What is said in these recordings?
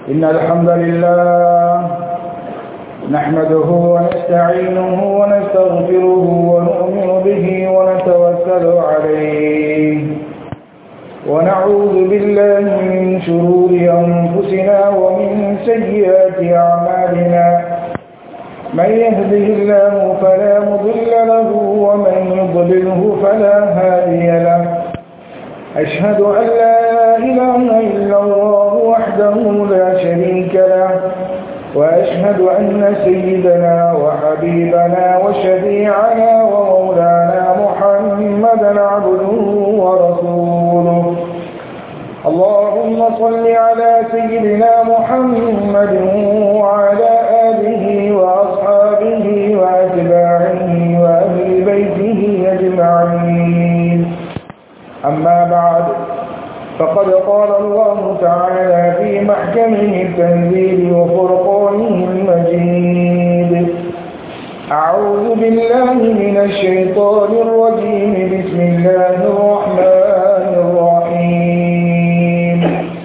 إن الحمد لله نحمده ونستعينه ونستغفره ونؤمن به ونتوكل عليه ونعوذ بالله من شرور أنفسنا ومن سيئات أعمالنا من يهده الله فلا مضل له ومن يضلله فلا هادي له أشهد أن لا إله إلا الله وحده لا شريك له وأشهد أن سيدنا وحبيبنا وشفيعنا ومولانا محمدا عبده ورسوله اللهم صل على سيدنا محمد وعلى آله وأصحابه وأتباعه وأهل بيته أجمعين أما بعد فقد قال الله تعالى في محكمه التنزيل وفرقانه المجيد أعوذ بالله من الشيطان الرجيم بسم الله الرحمن الرحيم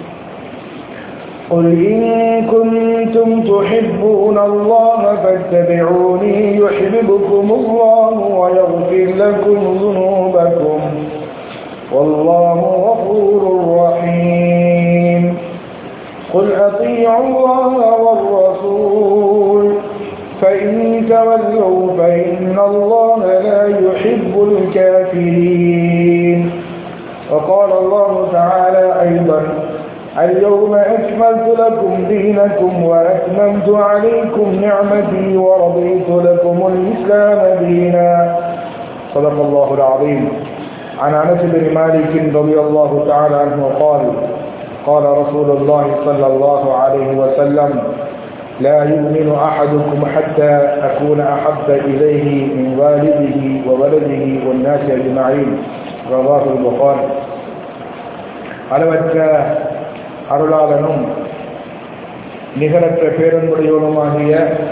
قل إن كنتم تحبون الله فاتبعوني يحببكم الله ويغفر لكم ذنوبكم والله غفور رحيم قل أطيعوا الله والرسول فإن تولوا فإن الله لا يحب الكافرين وقال الله تعالى أيضا اليوم أكملت لكم دينكم وأتممت عليكم نعمتي ورضيت لكم الإسلام دينا صدق الله العظيم عن انس بن مالك رضي الله تعالى عنه قال قال رسول الله صلى الله عليه وسلم لا يؤمن احدكم حتى اكون احب اليه من والده وولده والناس اجمعين رواه البخاري அளவற்ற அருளாளனும் நிகரற்ற பேரன்புடையவனுமாகிய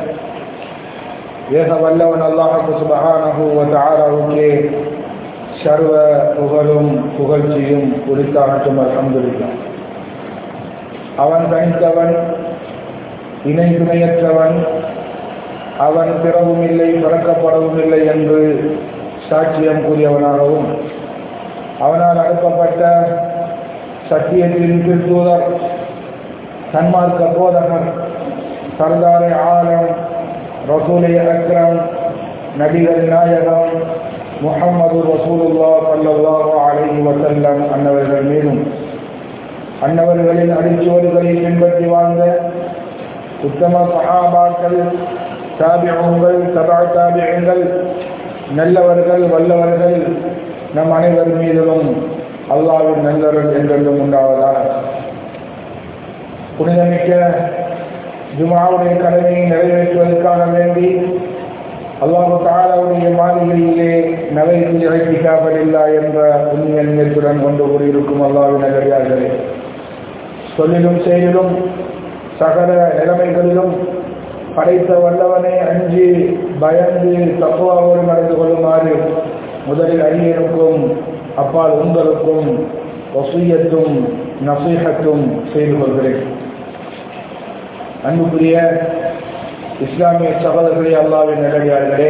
ஏக வல்லவன் அல்லாஹு சுபஹானஹு வ தஆலாவுக்கே சர்வ புகழும் புகழ்ச்சியும் குறித்தாகட்டும் அல்ஹம்துலில்லா அவன் தனித்தவன் இணை துணையற்றவன் அவன் பிறவும் இல்லை பிறக்கப்படவும் இல்லை என்று சாட்சியம் கூறியவனாகவும் அவனால் அனுப்பப்பட்ட சத்தியத்தின் திருத்தூதர் சன்மார்க்க போதகர் சர்தாரே ஆலம் ரசூலை அக்ரம் நபிகள் நாயகம் முகமது ரசூலுல்லா சல்லாஹு அலைஹி வசல்லம் அன்னவர்கள் மீதும் அன்னவர்களின் அடிச்சுவடுகளை பின்பற்றி வாழ்ந்த உத்தம சஹாபாக்கள் தாபியங்கள் சபா தாபியங்கள் நல்லவர்கள் வல்லவர்கள் நம் அனைவர் மீதிலும் அல்லாவின் நல்லவர்கள் என்றென்றும் உண்டாவதாக புனிதமிக்க ஜுமாவுடைய கடமையை நிறைவேற்றுவதற்காக வேண்டி அல்லாஹு தாலாவுடைய மாளிகையிலே நகைக்கு இறக்கிக்காப்பதில்லா என்ற உண்மை எண்ணத்துடன் கொண்டு கூடியிருக்கும் அல்லாவின் நகரியார்களே சொல்லிலும் செயலிலும் சகல நிலைமைகளிலும் படைத்த வல்லவனை அஞ்சு பயந்து தப்புவாவோடு நடந்து கொள்ளுமாறு முதலில் அரியனுக்கும் அப்பால் உங்களுக்கும் வசூயத்தும் நசீகத்தும் செய்து கொள்கிறேன் அன்புக்குரிய இஸ்லாமிய சகோதரர்களே அல்லாவின் நல்லடியார்களே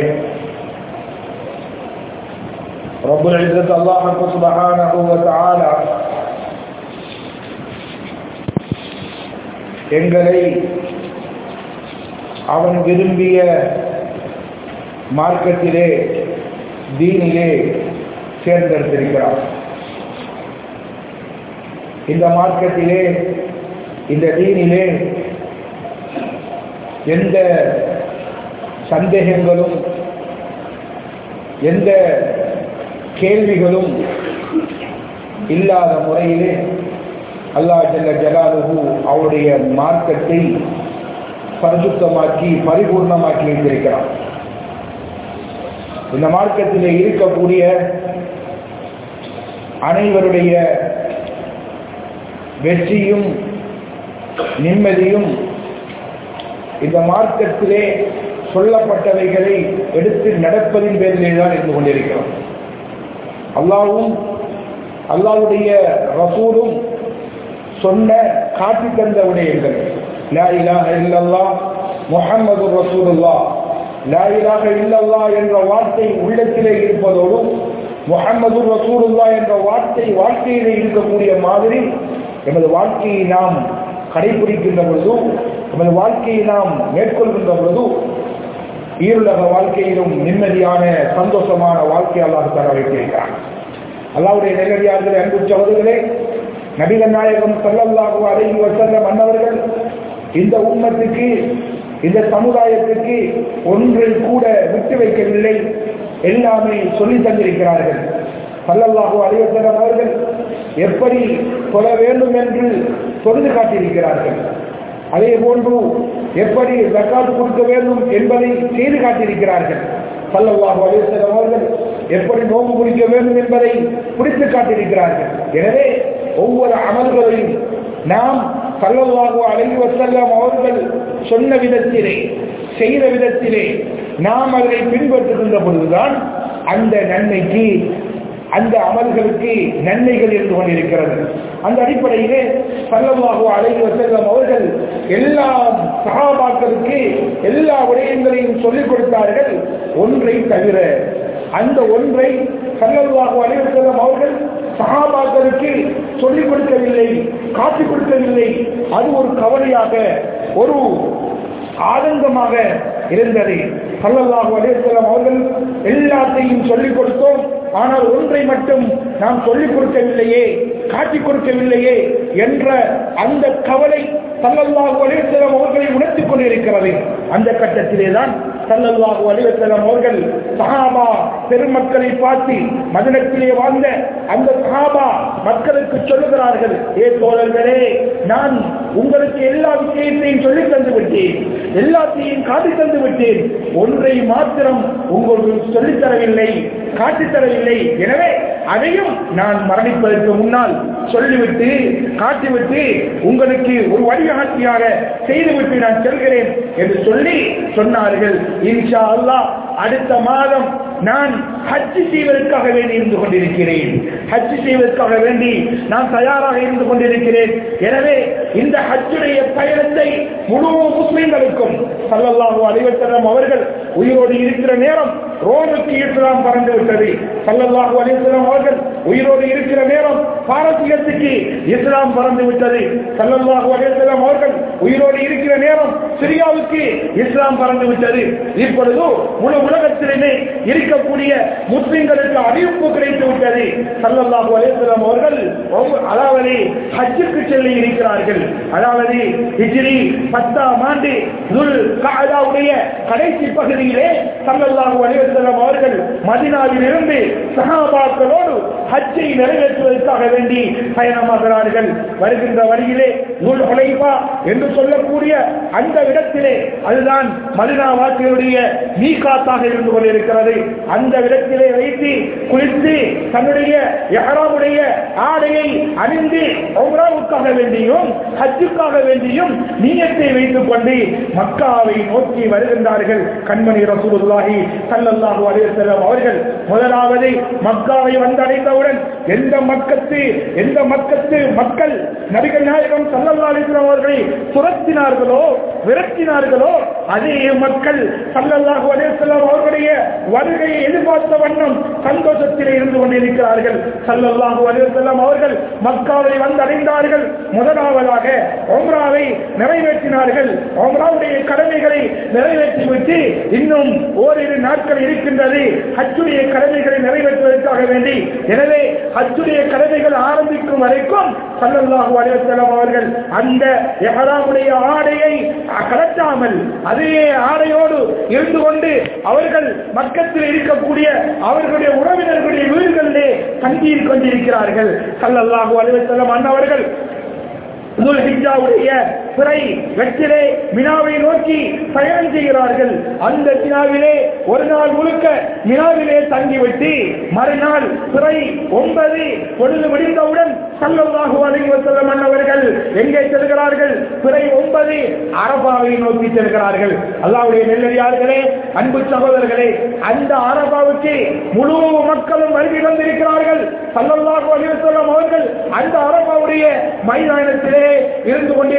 ரபுல் இஸ்ஸத் அல்லாஹ் சுப்ஹானஹு வ தஆலா எங்களை அவன் விரும்பிய மார்க்கத்திலே தீனிலே தேர்ந்தெடுத்திருக்கிறான் இந்த மார்க்கத்திலே இந்த தீனிலே எந்த சந்தேகங்களும் எந்த கேள்விகளும் இல்லாத முறையிலே அல்லா ஜல்ல ஜலாலுகு அவருடைய மார்க்கத்தை பரிசுத்தமாக்கி பரிபூர்ணமாக்கி வைத்திருக்கிறார் இந்த மார்க்கத்திலே இருக்கக்கூடிய அனைவருடைய வெற்றியும் நிம்மதியும் இந்த மார்க்கத்திலே சொல்லப்பட்டவைகளை எடுத்து நடப்பதின் பேரிலே தான் இருந்து கொண்டிருக்கிறோம் அல்லாவும் அல்லாவுடைய ரசூலும் சொன்ன காட்டி தந்த விடயங்கள் லா இலாஹ இல்லல்லாஹ் முஹம்மது ரசூலுல்லாஹ் லா இலாஹ இல்லல்லாஹ் என்ற வார்த்தை உள்ளத்திலே இருப்பதோடு முஹம்மது ரசூலுல்லாஹ் என்ற வார்த்தை வாழ்க்கையிலே இருக்கக்கூடிய மாதிரி எமது வாழ்க்கையை நாம் கடைபிடிக்கின்ற பொழுது எமது வாழ்க்கையை நாம் மேற்கொள்கின்ற பொழுது ஈருலக வாழ்க்கையிலும் நிம்மதியான சந்தோஷமான வாழ்க்கை அல்லாஹ் தர வைத்திருக்கிறான் அல்லாவுடைய நேரடியார்களே அன்பு சகோதரர்களே நபிகள் நாயகம் சல்லல்லாஹு அலைஹி வஸல்லம் அன்னவர்கள் இந்த உம்மத்துக்கு இந்த சமுதாயத்துக்கு ஒன்றை கூட விட்டு வைக்கவில்லை எல்லாமே சொல்லி தந்திருக்கிறார்கள் சல்லல்லாஹு அலைஹி வஸல்லம் அவர்கள் எப்படி சொல்ல வேண்டும் என்று சொல்லிட்டு காட்டியிருக்கிறார்கள் அதே போன்று எப்படி ஜக்காத் கொடுக்க வேண்டும் என்பதை செய்து காட்டியிருக்கிறார்கள் சல்லல்லாஹு அலைஹி வஸல்லம் அவர்கள் எப்படி நோன்பு குடிக்க வேண்டும் என்பதை பிடித்து காட்டியிருக்கிறார்கள் எனவே ஒவ்வொரு அமல்களையும் நாம் சல்லல்லாஹு அலைஹி வஸல்லம் அவர்கள் சொன்ன விதத்திலே செய்த விதத்திலே நாம் அதை பின்பற்றுகின்ற பொழுதுதான் அந்த நன்மைக்கு அந்த அமல்களுக்கு நன்மைகள் இருந்து கொண்டிருக்கிறது அந்த அடிப்படையிலே சல்லல்லாஹு அலைஹி வஸல்லம் அவர்கள் எல்லா சகாபாக்களுக்கு எல்லா விடயங்களையும் சொல்லிக் கொடுத்தார்கள் ஒன்றை தவிர அந்த ஒன்றை சல்லல்லாஹு அலைஹி வஸல்லம் அவர்கள் சகாபாக்களுக்கு சொல்லிக் கொடுக்கவில்லை காட்டிக் கொடுக்கவில்லை அது ஒரு கவலையாக ஒரு ஆதங்கமாக இருந்தது சல்லல்லாஹு அலைஹி வஸல்லம் அவர்கள் எல்லாத்தையும் சொல்லிக் கொடுத்தோம் ஆனால் ஒன்றை மட்டும் நாம் சொல்லிக் கொடுக்கவில்லையே காட்டிக் கொடுக்கவில்லையே என்ற அந்த கவலை சல்லல்லாஹு அலைவசலம் அவர்களை உணர்த்திக் கொண்டிருக்கிறது அந்த கட்டத்திலே தான் சல்லல்லாஹு அலைவசலம் அவர்கள் சஹாபா பெருமக்களை பார்த்து மதனத்திலே வாழ்ந்த அந்த சஹாபா மக்களுக்கு சொல்லுகிறார்கள் ஏ தோழர்களே நான் உங்களுக்கு எல்லா விஷயத்தையும் சொல்லி தந்து விட்டேன் எல்லாத்தையும் காட்டி தந்து விட்டேன் ஒன்றை மாத்திரம் உங்களுக்கு சொல்லித் தரவில்லை காட்டித் தரவில்லை எனவே அதையும் நான் மரணிப்பதற்கு முன்னால் சொல்லிவிட்டு காட்டிவிட்டு உங்களுக்கு ஒரு வழிகாட்டியாக செய்துவிட்டு நான் செல்கிறேன் என்று சொல்லி சொன்னார்கள் இன்ஷா அல்லாஹ் அடுத்த மாதம் நான் ஹஜ் செய்வதற்காக வேண்டி இருந்து கொண்டிருக்கிறேன் ஹஜ் செய்வதற்காக வேண்டி நான் தயாராக இருந்து கொண்டிருக்கிறேன் எனவே இந்த ஹஜ்ஜுடைய பயணத்தை முழு முஸ்லிம்களுக்கும் சல்லல்லாஹு அலைவசல்லம் அவர்கள் உயிரோடு இருக்கிற நேரம் ரோமுக்கு இஸ்லாம் பறந்து விட்டது சல்லல்லாஹு அலைவசல்லம் அவர்கள் உயிரோடு இருக்கிற நேரம் பாரசீகத்துக்கு இஸ்லாம் பறந்து விட்டது சல்லல்லாஹு அலைவசல்லம் அவர்கள் உயிரோடு இருக்கிற நேரம் சிரியாவுக்கு இஸ்லாம் பறந்து விட்டது இப்பொழுது முழு உலகத்திலுமே இருக்கக்கூடிய முஸ்லிம்களுக்கு அறிவிப்பு கிடைத்து விட்டது சல்லல்லாஹு அலைவசல்லம் அவர்கள் அதாவது ஹஜ்ஜுக்கு செல்ல இருக்கிறார்கள் அதாவது ஹிஜ்ரி பத்தாம் ஆண்டு துல் காதாவுடைய கடைசி பகுதியிலே சல்லல்லாஹு அலைவசல்லம் அவர்கள் மதினாவில் இருந்து சஹாபாக்களோடு ஹஜ்ஜை நிறைவேற்றுவதற்காக வேண்டி பயணமாகிறார்கள் வருகின்ற வழியிலே நூல் ஹுலைஃபா என்று சொல்லக்கூடிய அந்த இடத்திலே அதுதான் மதினா வாசிகளுடைய மீகாத்தாக இருந்து கொண்டிருக்கிறது அந்த இடத்திலே வைத்து குளித்து தன்னுடைய எஹராமுடைய ஆடையை அணிந்து உம்ராவுக்காக வேண்டியும் ஹஜ்ஜுக்காக வேண்டியும் நீயத்தை வைத்துக் கொண்டு மக்காவை நோக்கி வருகின்றார்கள் கண்மணி ரசூலுல்லாஹி ஸல்லல்லாஹு அலைஹி வஸல்லம் அவர்கள் முதலாவது மக்காவை வந்தடைந்தவுடன் எந்த மக்கத்து எந்த மக்கத்து மக்கள் நபிகள் நாயகம் ஸல்லல்லாஹு அலைஹி வஸல்லம் அவர்களை துரத்தினார்களோ விரட்டினார்களோ அதே மக்கள் ஸல்லல்லாஹு அலைஹி வஸல்லம் அவர்களுடைய வருகையை எதிர்பார்த்த வண்ணம் சந்தோஷத்திலே இருந்து கொண்டிருக்கிறார்கள் ஸல்லல்லாஹு அலைஹி வஸல்லம் அவர்கள் மக்காவை வந்தடைந்தார்கள் முதலாவதாக உம்ராவை நிறைவேற்றினார்கள் உம்ராவுடைய கடமைகளை நிறைவேற்றிவிட்டு இன்னும் ஓரிரு நாட்கள் இருக்கின்றது ஹஜ்ஜுடைய கடமைகளை நிறைவேற்றுவதற்காக வேண்டி எனவே ஹஜ்ஜுடைய கடமைகள் ஆரம்பிக்கும் வரைக்கும் சல்லல்லாஹு அலைஹி வஸல்லம் அவர்கள் அந்த எஹராமுடைய ஆடையை கலட்டாமல் அதே ஆடையோடு இருந்து கொண்டு அவர்கள் மக்கத்தில் இருக்கக்கூடிய அவர்களுடைய உறவினர்களுடைய வீடுகளிலே தங்கியிருக் கொண்டிருக்கிறார்கள் சல்லல்லாஹு அலைஹி வஸல்லம் அன்னவர்கள் பிறை வெற்றிலே மினாவை நோக்கி பயணம் செய்கிறார்கள் அந்த மினாவிலே ஒரு நாள் முழுக்க மினாவிலே தங்கிவிட்டு மறுநாள் பிறை ஒன்பது பொழுது முடிந்தவுடன் சல்லல்லாஹு அலைஹி வஸல்லம் அன்னவர்கள் எங்கே செல்கிறார்கள் பிறை ஒன்பது அரபாவை நோக்கி செல்கிறார்கள் அல்லாஹ்வுடைய நெல்லடியார்களே அன்பு சகோதரர்களே அந்த அரபாவுக்கு முழு மக்களும் வருகை வந்திருக்கிறார்கள் சல்லல்லாஹு அலைஹி வஸல்லம் அவர்கள் அந்த அரபாவுடைய மைதானத்திலே இருந்து கொண்டிருக்கிறார்கள்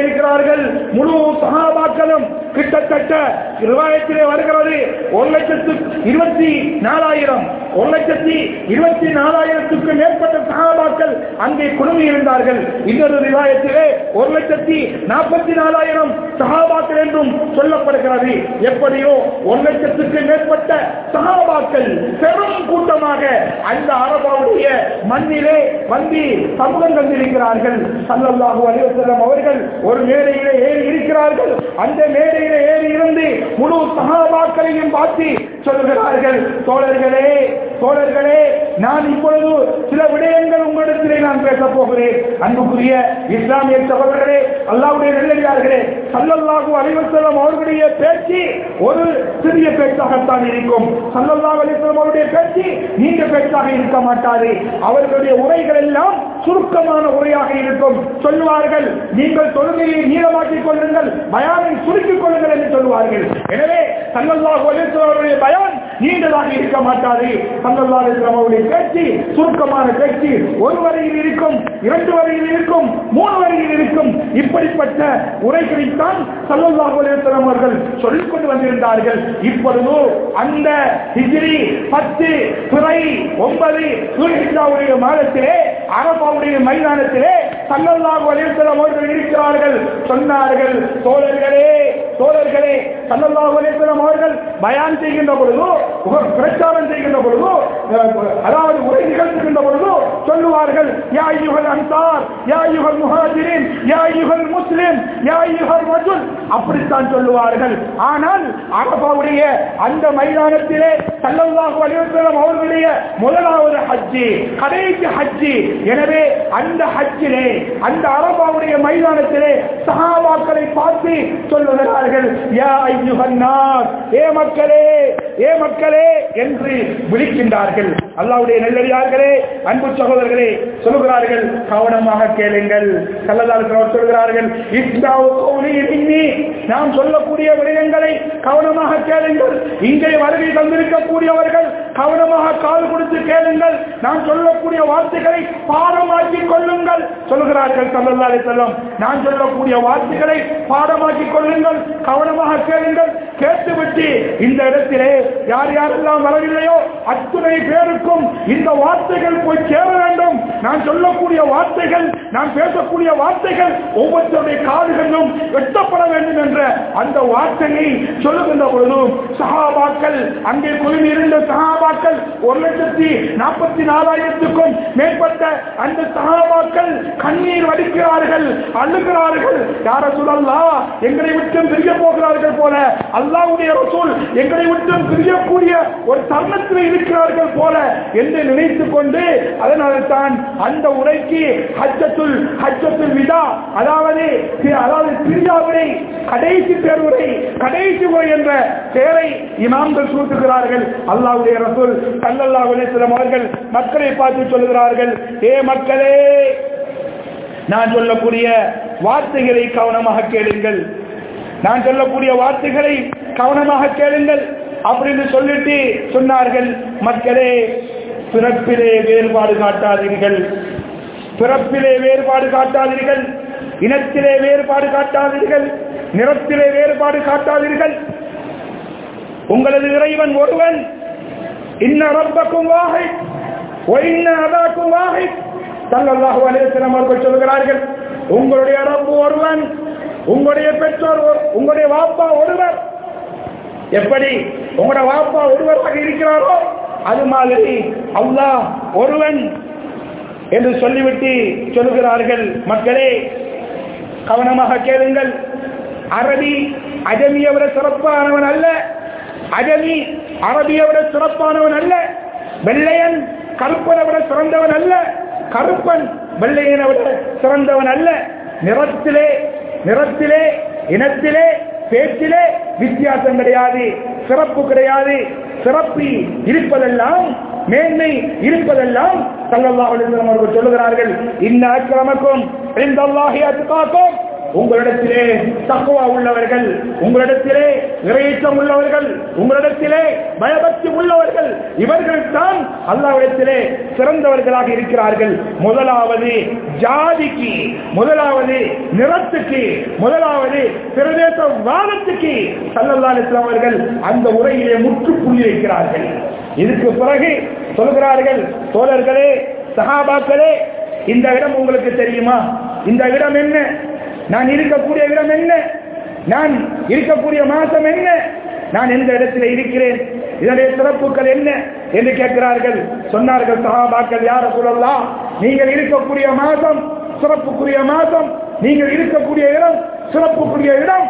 சொல்லுகிறார்கள் முழு சகாபாக்களும் கிட்டத்தட்ட ரிவாயத்திலே வருகிறது ஒரு லட்சத்து இருபத்தி நாலாயிரம் ஒரு லட்சத்தி இருபத்தி நாலாயிரத்துக்கு மேற்பட்ட சகாபாக்கள் அங்கே குழுமி இருந்தார்கள் இன்னொரு ரிவாயத்திலே ஒரு லட்சத்தி நாற்பத்தி நாலாயிரம் சகாபாக்கள் என்றும் சொல்லப்படுகிறது எப்படியோ ஒரு லட்சத்துக்கு மேற்பட்ட சகாபாக்கள் பெரும் கூட்டமாக அந்த அரபாவுடைய மண்ணிலே வந்து சமூகம் தந்திருக்கிறார்கள் சல்லல்லாஹு அலைஹி வஸல்லம் அவர்கள் ஒரு மேடையிலே ஏறி இருக்கிறார்கள் அந்த மேடையிலே ஏறி இருந்து முழு சகாபாக்களையும் பார்த்து சொல்லுகிறார்கள் தோழர்களே தோழர்களே நான் இப்பொழுது சில விடயங்கள் உங்களிடத்திலே நான் பேசப் போகிறேன் அன்புக்குரிய இஸ்லாமிய சகோதரர்களே அல்லாவுடைய நல்லடியார்களே சல்லல்லாஹு அலைஹி வஸல்லம் அவர்களுடைய பேச்சு ஒரு சிறிய பேச்சாகத்தான் இருக்கும் சல்லல்லாஹு அலைஹி வஸல்லம் அவருடைய பேச்சு நீண்ட பேச்சாக இருக்க மாட்டாது அவர்களுடைய உரைகள் எல்லாம் சுருக்கமான உரையாக இருக்கும் சொல்லுவார்கள் நீங்கள் தொழுகையை நீளமாக்கிக் கொள்ளுங்கள் பயானை சுருக்கிக் கொள்ளுங்கள் என்று சொல்லுவார்கள் எனவே சல்லல்லாஹு அலைஹி வஸல்லம் அவருடைய பயான் நீண்டதாக இருக்க மாட்டாது சல்லல்லாஹு அலைஹி வஸல்லம் அவருடைய பேச்சு சுருக்கமான பேச்சு ஒரு வரியில் இருக்கும் இரண்டு வரியில் இருக்கும் மூணு வரியில் இருக்கும் இப்படிப்பட்ட உரைகளைத்தான் சல்லல்லாஹு அலைஹி வஸல்லம் அவர்கள் சொல்லிக் கொண்டு வந்திருந்தார்கள் இப்பொழுது அந்த ஹிஜ்ரி பத்து துறை ஒன்பது சூரியனுடைய மாதத்திலே அரபாவுடைய மைதானத்திலே சல்லல்லாஹு அலைஹி வஸல்லம் அவர்கள் இருக்கிறார்கள் சொன்னார்கள் தோழர்களே தோழர்களே சல்லல்லாஹு அலைஹி வஸல்லம் அவர்கள் பயான் செய்கின்ற பொழுது உக- பிரச்சாரம் செய்கின்ற பொழுது அஹ், அதாவது உரை நிகழ்த்துகின்ற பொழுது சொல்லுவார்கள் யா ஐயுகல் அன்சார் யா ஐயுகல் முஹாஜிரின் யா ஐயுகல் முஸ்லிம் யா ஐயுகல் ரஜுல் அப்படித்தான் சொல்லுவார்கள் ஆனால் அரபாவுடைய அந்த மைதானத்திலே சல்லல்லாஹு அலைஹி வஸல்லம் அவர்களுடைய முதலாவது ஹஜ்ஜி கடைசி ஹஜ்ஜி எனவே அந்த ஹஜ்ஜிலே அந்த அரபாவுடைய மைதானத்திலே சஹாபாக்களை பார்த்து சொல்லுகிறார்கள் யா ஐயுகன் நாஸ் ஏ மக்களே ஏ மக்களே என்று விழிக்கின்றார்கள் அல்லாவுடைய நெல்லடியார்களே அன்பு சகோதரர்களே சொல்லுகிறார்கள் கவனமாக கேளுங்கள் சல்லல்லாஹு சொல்கிறார்கள் இஸ்லாவு கௌலியின் இன்னி நாம் சொல்லக்கூடிய விடயங்களை கவனமாக கேளுங்கள் இங்கே வருகை தந்திருக்கக்கூடியவர்கள் கவனமாக கால் கொடுத்து கேளுங்கள் நான் சொல்லக்கூடிய வார்த்தைகளை பாடமாக்கிக் கொள்ளுங்கள் சொல்லுகிறார்கள் சல்லல்லாஹு அலைஹி வஸல்லம் நான் சொல்லக்கூடிய வார்த்தைகளை பாடமாக்கிக் கொள்ளுங்கள் கவனமாக கேளுங்கள் கேட்டுவிட்டு இந்த இடத்திலே யார் யாரெல்லாம் வரவில்லையோ அத்துணை பேருக்கும் இந்த வார்த்தைகள் போய் சேர வேண்டும் நான் சொல்லக்கூடிய வார்த்தைகள் நான் பேசக்கூடிய வார்த்தைகள் ஒவ்வொருத்தருடைய காதுகளிலும் எட்டப்பட வேண்டும் என்ற அந்த வார்த்தையை சொல்லுகின்ற பொழுதும் சஹாபாக்கள் அங்கே குழுமி இருந்த சஹாபாக்கள் ஒரு லட்சத்தி நாற்பத்தி நாலாயிரத்துக்கும் மேற்பட்ட அந்த சஹாபாக்கள் கண்ணீர் வடிக்கிறார்கள் அழுகிறார்கள் யார சொல்லல்லா எங்களை விட்டு பிரிய போகிறார்கள் போல அல்லாவுடைய ரசூல் எங்களை விட்டு பிரியக்கூடிய ஒரு தருணத்தில் இருக்கிறார்கள் போல என்று நினைத்துக் கொண்டு அதனால தான் அந்த உரைக்கு ஹஜ்ஜத்துல் ஹஜ்ஜத்துல் விதா அதாவது அதாவது பிரியாவுரை கடைசி பேருரை கடைசி உரை என்ற பெயரை இமாம்கள் சூட்டுகிறார்கள் அல்லாவுடைய ரசூல் சல்லல்லாஹு அலைஹி வஸல்லம் அவர்கள் மக்களை பார்த்து சொல்கிறார்கள் ஏ மக்களே நான் சொல்லக்கூடிய வார்த்தைகளை கவனமாக கேளுங்கள் நான் சொல்லக்கூடிய வார்த்தைகளை கவனமாக கேளுங்கள் அப்படின்னு சொல்லிட்டு சொன்னார்கள் மக்களே பிறப்பிலே வேறுபாடு காட்டாதீர்கள் பிறப்பிலே வேறுபாடு காட்டாதீர்கள் இனத்திலே வேறுபாடு காட்டாதீர்கள் நிறத்திலே வேறுபாடு காட்டாதீர்கள் உங்களது இறைவன் ஒருவன் இன்ன ரப்பக்கும் வாகை ஒன்ன அதாக்கும் வாகை சல்லல்லாஹு அலைஹி வஸல்லம் அவர்கள் சொல்கிறார்கள் உங்களுடைய ரப்பு ஒருவன் உங்களுடைய பெற்றோர் ஒரு- உங்களுடைய வாப்பா ஒருவர் எப்படி உங்களுடைய வாப்பா ஒருவராக இருக்கிறாரோ அது மாதிரி அல்லாஹ் ஒருவன் என்று சொல்லிவிட்டு சொல்லுகிறார்கள் மக்களே கவனமாக கேளுங்கள் அரபி அஜமியை விட சிறப்பானவன் அல்ல அஜமி அரபியை விட சிறப்பானவன் அல்ல வெள்ளையன் கருப்பனை விட சிறந்தவன் அல்ல கருப்பன் வெள்ளையனை விட சிறந்தவன் அல்ல நிறத்திலே நிறத்திலே இனத்திலே பேச்சிலே வித்தியாசம் கிடையாது சிறப்பு கிடையாது சிறப்பு இருப்பதெல்லாம் மேன்மை இருப்பதெல்லாம் சல்லல்லாஹு அலைஹி வஸல்லம் அவர்கள் சொல்லுகிறார்கள் இன்ன அக்ரமக்கும் இந்தல்லாஹி அத்காக்கும் உங்களிடத்திலே தக்குவா உள்ளவர்கள் உங்களிடத்திலே இறையச்சம் உள்ளவர்கள் உங்களிடத்திலே பயபக்தி உள்ளவர்கள் இவர்கள் தான் அல்லாவிடத்திலே சிறந்தவர்களாக இருக்கிறார்கள் முதலாவது ஜாதிக்கு முதலாவது நிறத்துக்கு முதலாவது பிரதேச வாதத்துக்கு சல்லல்லா அலிஸ்லாம் அவர்கள் அந்த உரையிலே முற்றுப்புள்ளி வைக்கிறார்கள் இதுக்கு பிறகு சொல்கிறார்கள் தோழர்களே சகாபாக்களே இந்த இடம் உங்களுக்கு தெரியுமா இந்த இடம் என்ன நான் இருக்கக்கூடிய இடம் என்ன நான் இருக்கக்கூடிய மாசம் என்ன நான் எந்த இடத்தில் இருக்கிறேன் இதனுடைய சிறப்புகள் என்ன என்று கேட்கிறார்கள் சொன்னார்கள் சகாபாக்கள் யார சொல்லலாம் நீங்கள் இருக்கக்கூடிய மாசம் சிறப்புக்குரிய மாசம் நீங்கள் இருக்கக்கூடிய இடம் சிறப்புக்குரிய இடம்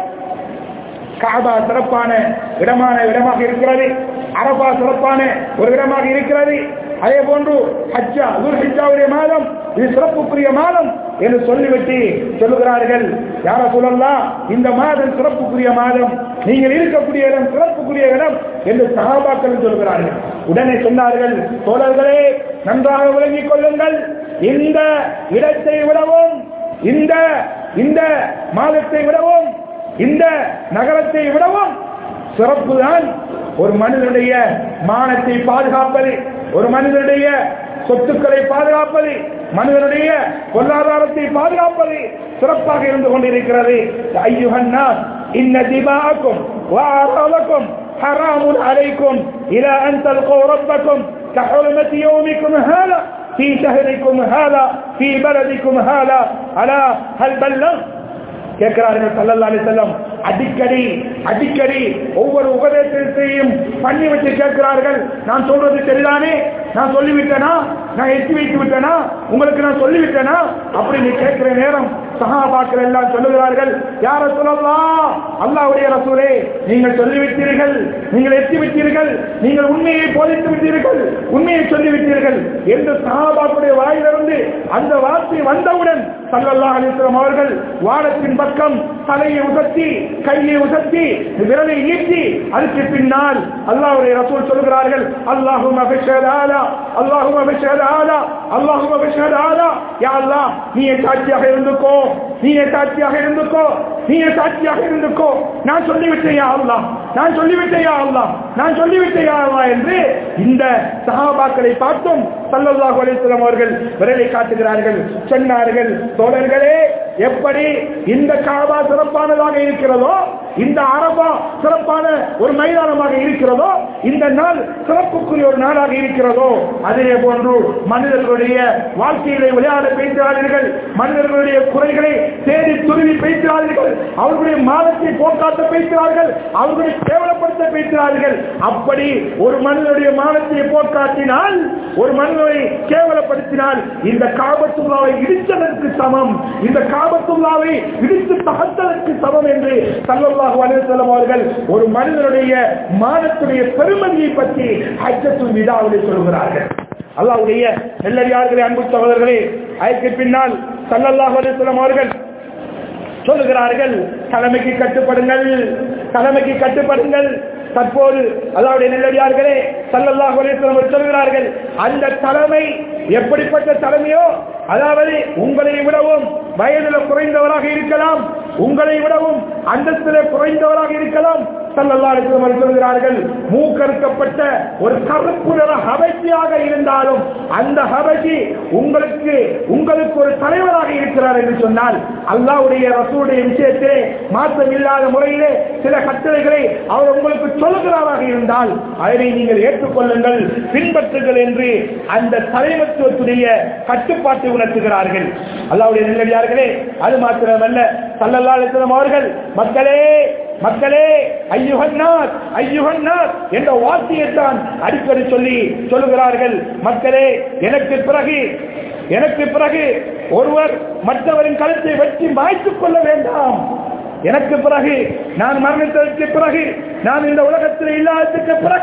காபா சிறப்பான இடமான இடமாக இருக்கிறது அரபா சிறப்பான ஒரு இடமாக இருக்கிறது அதே போன்று ஹஜ்ஜா துர் ஹிஜாவுடைய மாதம் இது சிறப்புக்குரிய மாதம் என்று சொல்லிவிட்டு சொல்லுகிறார்கள் யார சொல்லலாம் இந்த மாதம் சிறப்புக்குரிய மாதம் நீங்கள் இருக்கக்கூடிய இடம் சிறப்புக்குரிய இடம் என்று சகாபாக்கள் சொல்கிறார்கள் உடனே சொன்னார்கள் தோழர்களே நன்றாக விளங்கிக் கொள்ளுங்கள் இந்த இடத்தை விடவும் இந்த இந்த மாதத்தை விடவும் இந்த நகரத்தை விடவும் சிறப்புதான் ஒரு மனிதனுடைய மானத்தை பாதுகாப்பது ஒரு மனிதனுடைய சொத்துக்களை பாதுகாப்பது மனிதனுடைய பொருளாதாரத்தை பாதுகாப்பது சிறப்பாக இருந்து கொண்டிருக்கிறது ஐயுகன்னா இன்ன திபாக்கும் வாராலக்கும் حرام عليكم إلى أن تلقوا ربكم كحرمة يومكم هذا في شهركم هذا في بلدكم هذا ألا هل بلغ கேட்கிறார்கள் சல்லல்லா அலி செல்லம் அடிக்கடி அடிக்கடி ஒவ்வொரு உபதேசத்தையும் பண்ணி வச்சு கேட்கிறார்கள் நான் சொல்றது சரிதானே நான் சொல்லிவிட்டேனா நான் எட்டி வைத்து விட்டேனா உங்களுக்கு நான் சொல்லிவிட்டேனா அப்படி நீ கேட்கிற நேரம் சகாபாக்கள் எல்லாம் சொல்லுகிறார்கள் யார சொல்லலாம் அல்லாவுடைய ரசூலே நீங்கள் சொல்லிவிட்டீர்கள் நீங்கள் எட்டி விட்டீர்கள் நீங்கள் உண்மையை போதித்து விட்டீர்கள் உண்மையை சொல்லிவிட்டீர்கள் என்று சகாபாக்குடைய வாயிலிருந்து அந்த வார்த்தை வந்தவுடன் சல்லல்லா அலிஸ்லாம் அவர்கள் வானத்தின் பக்கம் தலையை உசத்தி கையை உசத்தி விரலை நீட்டி அதுக்கு பின்னால் அல்லாஹ்வுடைய ரசூல் சொல்கிறார்கள் அல்லாஹும் அபிஷேதாலா அல்லாஹும் அபிஷேதாலா அல்லாஹும் அபிஷேதாலா யா அல்லாஹ் நீ என் சாட்சியாக இருந்துக்கோ நீ என் சாட்சியாக இருந்துக்கோ நீ என் சாட்சியாக இருந்துக்கோ நான் சொல்லிவிட்டேன் யா அல்லாஹ் நான் சொல்லிவிட்டேன் யா அல்லாஹ் நான் சொல்லிவிட்டேன் யா அல்லாஹ் என்று இந்த சஹாபாக்களை பார்த்தும் சல்லல்லாஹு அலைஹி வஸல்லம் அவர்கள் விரலை காட்டுகிறார்கள் சொன்னார்கள் தோழர்களே எப்படி இந்த காபா சிறப்பானதாக இருக்கிறதோ இந்த அரபா சிறப்பான ஒரு மைதானமாக இருக்கிறதோ இந்த நாள் சிறப்புக்குரிய ஒரு நாளாக இருக்கிறதோ அதே போன்று மனிதர்களுடைய வாழ்க்கையிலே விளையாட பேசுகிறார்கள் மனிதர்களுடைய குறைகளை தேடி துருவி பேசுகிறார்கள் அவர்களுடைய மாதத்தை போக்காட்ட பேசுகிறார்கள் அவர்களை கேவலப்படுத்த பேசுகிறார்கள் அப்படி ஒரு மனிதனுடைய மானத்தை போக்காட்டினால் ஒரு மனிதனை கேவலப்படுத்தினால் இந்த காபத்துள்ளாவை இடித்ததற்கு சமம் இந்த காபத்துள்ளாவை இடித்து தகத்ததற்கு சமம் என்று சல்லல்லாஹு அலைஹி வஸல்லம் அவர்கள் ஒரு மனிதனுடைய மானத்துடைய பெருமதியை பற்றி ஹஜ்ஜத்துல் விதாவிலே சொல்கிறார்கள் அல்லாஹ்வுடைய நெல்லடியார்களே அன்பு சகோதரர்களே அதற்கு பின்னால் சல்லல்லாஹு அலைஹி வஸல்லம் அவர்கள் சொல்லுகிறார்கள் தலைமைக்கு கட்டுப்படுங்கள் தலைமைக்கு கட்டுப்படுங்கள் தற்போது அல்லாவுடைய நெல்லடியார்களே சல்லல்லாஹு அலைஹி வஸல்லம் சொல்கிறார்கள் அந்த தலைமை எப்படிப்பட்ட தலைமையோ அதாவது உங்களை விடவும் வயதில் குறைந்தவராக இருக்கலாம் உங்களை விடவும் அந்தஸ்திலே குறைந்தவராக இருக்கலாம் சல்லல்லா அலிஸ்லம் சொல்கிறார்கள் மூக்கறுக்கப்பட்ட ஒரு கருப்பு நிற ஹபஜியாக இருந்தாலும் அந்த ஹபஜி உங்களுக்கு உங்களுக்கு ஒரு தலைவராக இருக்கிறார் என்று சொன்னால் அல்லாவுடைய ரசூடைய விஷயத்திலே மாற்றம் இல்லாத முறையிலே சில கட்டளைகளை அவர் உங்களுக்கு சொல்லுகிறாராக இருந்தால் அதனை நீங்கள் ஏற்றுக்கொள்ளுங்கள் பின்பற்றுங்கள் என்று அந்த தலைமத்துவத்துடைய கட்டுப்பாட்டை உணர்த்துகிறார்கள் அல்லாவுடைய நெல்லடியார்களே அது மாத்திரமல்ல சல்லல்லா அலிஸ்லம் அவர்கள் மக்களே மக்களே ஐயுகன்னாத் ஐயுகன்னாத் என்ற வார்த்தையைத்தான் அடிக்கடி சொல்லி சொல்லுகிறார்கள் மக்களே எனக்கு பிறகு எனக்கு பிறகு ஒருவர் மற்றவரின் கழுத்தை வெட்டி மாய்த்துக் கொள்ள வேண்டாம் எனக்கு பிறகு நான் மரணித்ததற்கு பிறகு நான் இந்த உலகத்தில் இல்லாததுக்கு பிறகு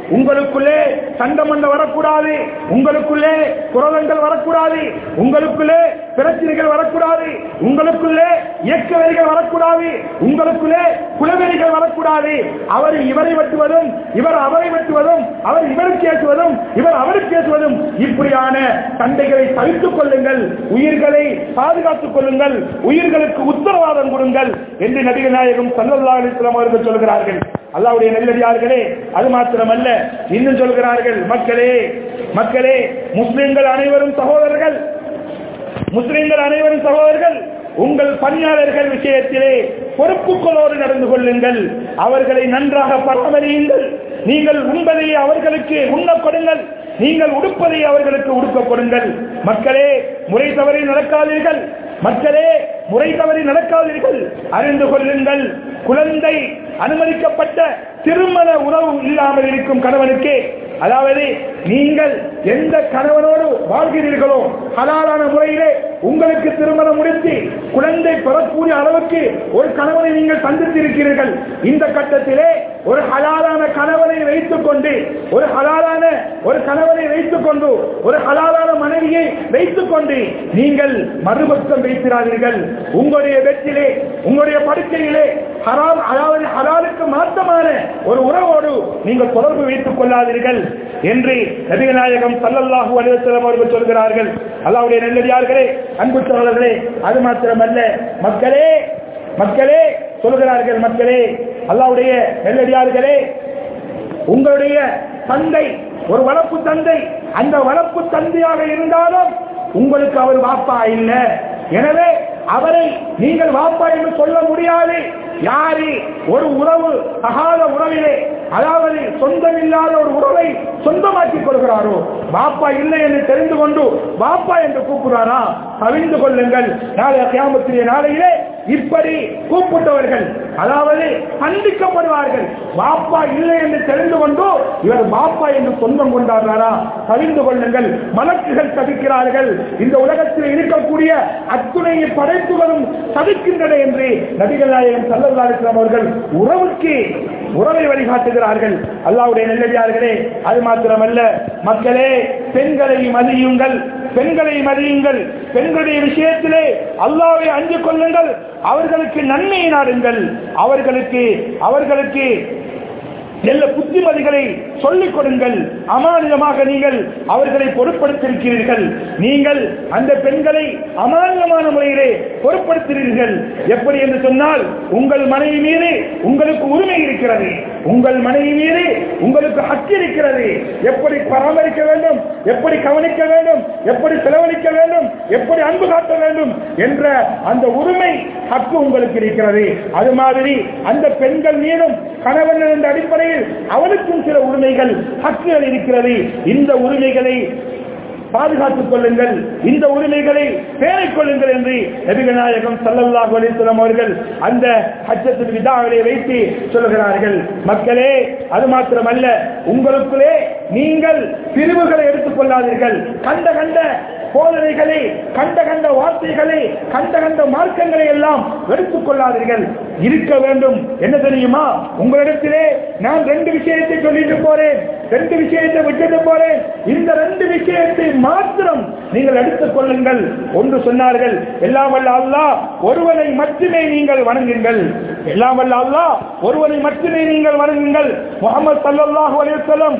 உங்களுக்குள்ளே சண்டமண்ட வரக்கூடாது உங்களுக்குள்ளே குரலங்கள் வரக்கூடாது உங்களுக்குள்ளே பிரச்சனைகள் வரக்கூடாது உங்களுக்குள்ளே இயக்கவெறிகள் வரக்கூடாது உங்களுக்குள்ளே குலவெறிகள் வரக்கூடாது அவர் இவரை வெட்டுவதும் இவர் அவரை வெட்டுவதும் அவர் இவருக்கு ஏற்றுவதும் இவர் அவருக்கு ஏற்றுவதும் இப்படியான சண்டைகளை தவிர்த்துக் கொள்ளுங்கள் உயிர்களை பாதுகாத்துக் கொள்ளுங்கள் உயிர்களுக்கு உத்தரவாதம் கொடுங்கள் என்று நபிகள் நாயகம் சல்லல்லா அலிஸ்லாம் அவர்கள் சொல்கிறார்கள் அல்லாவுடைய நெல்லடியார்களே அது மாத்திரமல்ல இன்னும் சொல்கிறார்கள் மக்களே மக்களே முஸ்லிம்கள் அனைவரும் சகோதரர்கள் முஸ்லிம்கள் அனைவரும் சகோதரர்கள் உங்கள் பணியாளர்கள் விஷயத்திலே பொறுப்புகளோடு நடந்து கொள்ளுங்கள் அவர்களை நன்றாக பராமரியுங்கள் நீங்கள் உண்பதை அவர்களுக்கு உண்ண கொடுங்கள் நீங்கள் உடுப்பதை அவர்களுக்கு உடுக்க கொடுங்கள் மக்களே முறை தவறி நடக்காதீர்கள் மக்களே முறை தவறி நடக்காதீர்கள் அறிந்து கொள்ளுங்கள் குழந்தை அனுமதிக்கப்பட்ட திருமண உறவு இல்லாமல் இருக்கும் கணவனுக்கு அதாவது நீங்கள் எந்த கணவனோடு வாழ்கிறீர்களோ ஹலாலான முறையிலே உங்களுக்கு திருமணம் முடித்து குழந்தை பெறக்கூடிய அளவுக்கு ஒரு கணவனை நீங்கள் சந்தித்திருக்கிறீர்கள் இந்த கட்டத்திலே ஒரு ஹலாலான கணவனை வைத்துக் கொண்டு ஒரு ஹலாலான ஒரு கணவனை வைத்துக் கொண்டு ஒரு ஹலாலான மனைவியை வைத்துக் கொண்டு நீங்கள் மறுபக்கம் வைத்திராதீர்கள் உங்களுடைய வெற்றிலே உங்களுடைய படுக்கையிலே ஹரால் அதாவது ஹலாலுக்கு மாற்றமான ஒரு உறவோடு நீங்கள் தொடர்பு வைத்துக் கொள்ளாதீர்கள் என்று நபிநாயகம் சல்லல்லாஹு அலுவலம் அவர்கள் சொல்கிறார்கள் அல்லாவுடைய நெல்லடியார்களே அன்பு சோழர்களே அது மாத்திரமல்ல மக்களே மக்களே சொல்கிறார்கள் மக்களே அல்லாவுடைய நெல்லடியார்களே உங்களுடைய தந்தை ஒரு வளர்ப்பு தந்தை அந்த வளர்ப்பு தந்தையாக இருந்தாலும் உங்களுக்கு அவர் வாப்பா இல்லை எனவே அவரை நீங்கள் வாப்பா என்று சொல்ல முடியாது யாரு ஒரு உறவு தகாத உறவிலே அதாவது சொந்தமில்லாத ஒரு உறவை சொந்தமாக்கிக் கொள்கிறாரோ பாப்பா இல்லை என்று தெரிந்து கொண்டு பாப்பா என்று கூப்பிடுறாரா கவிழ்ந்து கொள்ளுங்கள் நாளைய கியாமத்திரிய நாளையிலே இப்படி கூப்பிட்டவர்கள் அதாவது கண்டிக்கப்படுவார்கள் பாப்பா இல்லை என்று தெரிந்து கொண்டு இவர் பாப்பா என்று சொந்தம் கொண்டாடுறாரா கவிழ்ந்து கொள்ளுங்கள் மலக்குகள் தவிக்கிறார்கள் இந்த உலகத்தில் இருக்கக்கூடிய அத்துணை படைப்புகளும் தவிக்கின்றன என்று நபிகள் நாயகம் சல்லல்லா அலிஸ்லாம் அவர்கள் உறவுக்கு உறவை வழிகாட்டுகிறார்கள் அல்லாவுடைய நெல்லடியார்களே அது மாத்திரமல்ல மக்களே பெண்களை மதியுங்கள் பெண்களை மதியுங்கள் பெண்களுடைய விஷயத்திலே அல்லாவை அஞ்சு கொள்ளுங்கள் அவர்களுக்கு நன்மையை நாடுங்கள் அவர்களுக்கு அவர்களுக்கு நல்ல புத்திமதிகளை சொல்லிக் கொடுங்கள் அமானிதமாக நீங்கள் அவர்களை பொருட்படுத்தியிருக்கிறீர்கள் நீங்கள் அந்த பெண்களை அமானிதமான முறையிலே பொருட்படுத்துகிறீர்கள் எப்படி என்று சொன்னால் உங்கள் மனைவி மீது உங்களுக்கு உரிமை இருக்கிறது உங்கள் மனைவி மீது உங்களுக்கு ஹக்கு இருக்கிறது எப்படி பராமரிக்க வேண்டும் எப்படி கவனிக்க வேண்டும் எப்படி செலவழிக்க வேண்டும் எப்படி அன்பு காட்ட வேண்டும் என்ற அந்த உரிமை ஹக்கு உங்களுக்கு இருக்கிறது அது மாதிரி அந்த பெண்கள் மீதும் கணவன் என்ற அடிப்படையில் அவனுக்கும் சில உரிமைகள் ஹக்குகள் இருக்கிறது இந்த உரிமைகளை பாதுகாத்துக் கொள்ளுங்கள் இந்த உரிமைகளை பேணிக் கொள்ளுங்கள் என்று நபிகநாயகம் சல்லல்லாஹு அலிஸ்லாம் அவர்கள் அந்த ஹஜ்ஜத்தில் விதாவிலே வைத்து சொல்கிறார்கள் மக்களே அது மாத்திரமல்ல உங்களுக்குள்ளே நீங்கள் பிரிவுகளை எடுத்துக் கொள்ளாதீர்கள் கண்ட கண்ட போதனைகளை கண்ட கண்ட வார்த்தைகளை கண்ட கண்ட மார்க்கங்களை எல்லாம் எடுத்துக் கொள்ளாதீர்கள் இருக்க வேண்டும் என்ன தெரியுமா உங்களிடத்திலே நான் ரெண்டு விஷயத்தை சொல்லிட்டு போறேன் ரெண்டு விஷயத்தை விட்டுட்டு போறேன் இந்த ரெண்டு விஷயத்தை மாத்திரம் நீங்கள் எடுத்துக் கொள்ளுங்கள் ஒன்று சொன்னார்கள் எல்லாம் வல்ல அல்லாஹ் ஒருவனை மட்டுமே நீங்கள் வணங்குங்கள் எல்லாம் வல்ல அல்லாஹ் ஒருவனை மட்டுமே நீங்கள் வணங்குங்கள் முகமது சல்லல்லாஹு அலைஹி வஸல்லம்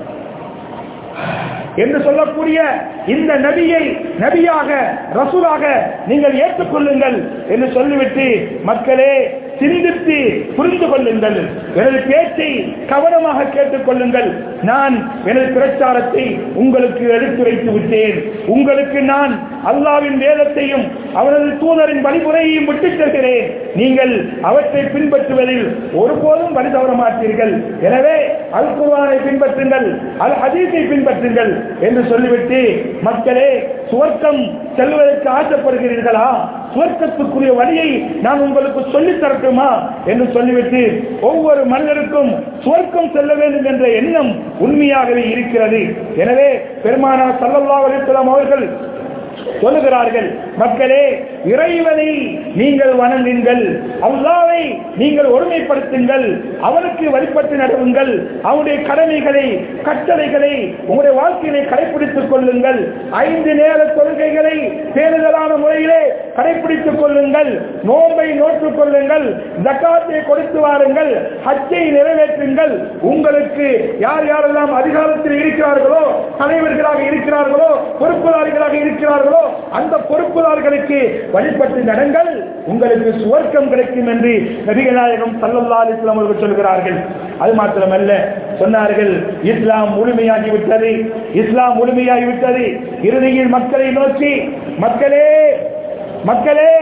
என்று சொல்லக்கூடிய இந்த நபியை நபியாக ரசூலாக நீங்கள் ஏற்றுக்கொள்ளுங்கள் என்று சொல்லிவிட்டு மக்களே சிந்தித்து புரிந்து கொள்ளுங்கள் எனது பேச்சை கவனமாக கேட்டுக் கொள்ளுங்கள் நான் எனது பிரச்சாரத்தை உங்களுக்கு எடுத்துரைத்து விட்டேன் உங்களுக்கு நான் அல்லாவின் வேதத்தையும் அவரது தூதரின் வழிமுறையையும் விட்டுச் செல்கிறேன் நீங்கள் அவற்றை பின்பற்றுவதில் ஒருபோதும் வழி தவற மாட்டீர்கள் எனவே அல் குர்ஆனை பின்பற்றுங்கள் அல் ஹதீஸை பின்பற்றுங்கள் என்று சொல்லிவிட்டு மக்களே சுவர்க்கம் செல்வதற்கு ஆசைப்படுகிறீர்களா சுவர்க்கத்துக்குரிய வழியை நான் உங்களுக்கு சொல்லித் தரட்டுமா என்று சொல்லிவிட்டு ஒவ்வொரு மனிதருக்கும் சுவர்க்கம் செல்ல வேண்டும் என்ற எண்ணம் உண்மையாகவே இருக்கிறது எனவே பெருமானார் சல்லல்லாஹு அலைஹி வஸல்லம் அவர்கள் சொல்லுகிறார்கள் மக்களே இறைவனை நீங்கள் வணங்குங்கள் அல்லாவை நீங்கள் ஒருமைப்படுத்துங்கள் அவனுக்கு வழிபட்டு நடவுங்கள் அவனுடைய கடமைகளை கட்டளைகளை உங்களுடைய வாழ்க்கையிலே கடைபிடித்துக் கொள்ளுங்கள் ஐந்து நேர தொழுகைகளை பேருதலான முறையிலே கடைபிடித்துக் கொள்ளுங்கள் நோன்பை நோற்றுக் கொள்ளுங்கள் ஜக்காத்தை கொடுத்து வாருங்கள் ஹஜ்ஜை நிறைவேற்றுங்கள் உங்களுக்கு யார் யாரெல்லாம் அதிகாரத்தில் இருக்கிறார்களோ தலைவர்களாக இருக்கிறார்களோ பொறுப்புதாரிகளாக இருக்கிறார்களோ அந்த பொறுப்புதார்களுக்கு வழிபட்டு நடங்கள் உங்களுக்கு சுவர்க்கம் கிடைக்கும் என்று நபிகநாயகம் சல்லல்லா அலிஸ்லாம் அவர்கள் சொல்கிறார்கள் அது மாத்திரமல்ல சொன்னார்கள் இஸ்லாம் முழுமையாகிவிட்டது இஸ்லாம் முழுமையாகிவிட்டது இறுதியில் மக்களை நோக்கி மக்களே மக்களே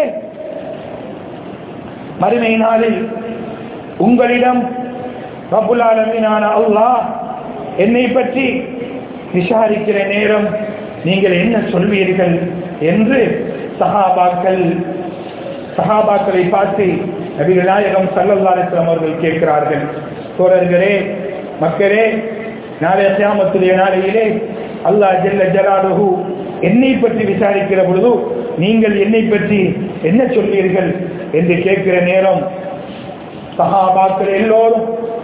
மறுமை நாளில் உங்களிடம் ரபுல் ஆலமீனான அல்லாஹ் என்னை பற்றி விசாரிக்கிற நேரம் நீங்கள் என்ன சொல்வீர்கள் என்று சஹாபாக்கள் சஹாபாக்களை பார்த்து நபிகள் நாயகம் சல்லல்லாஸ்லாம் அவர்கள் கேட்கிறார்கள் தோழர்களே மக்களே நாளைய சியாமத்துடைய நாளையிலே அல்லாஹ் ஜெல்ல ஜலாலுஹு என்னை பற்றி விசாரிக்கிற பொழுது நீங்கள் என்னை பற்றி என்ன சொல்வீர்கள் என்று கேட்கிற நேரம் சஹாபாக்கள் எல்லோரும்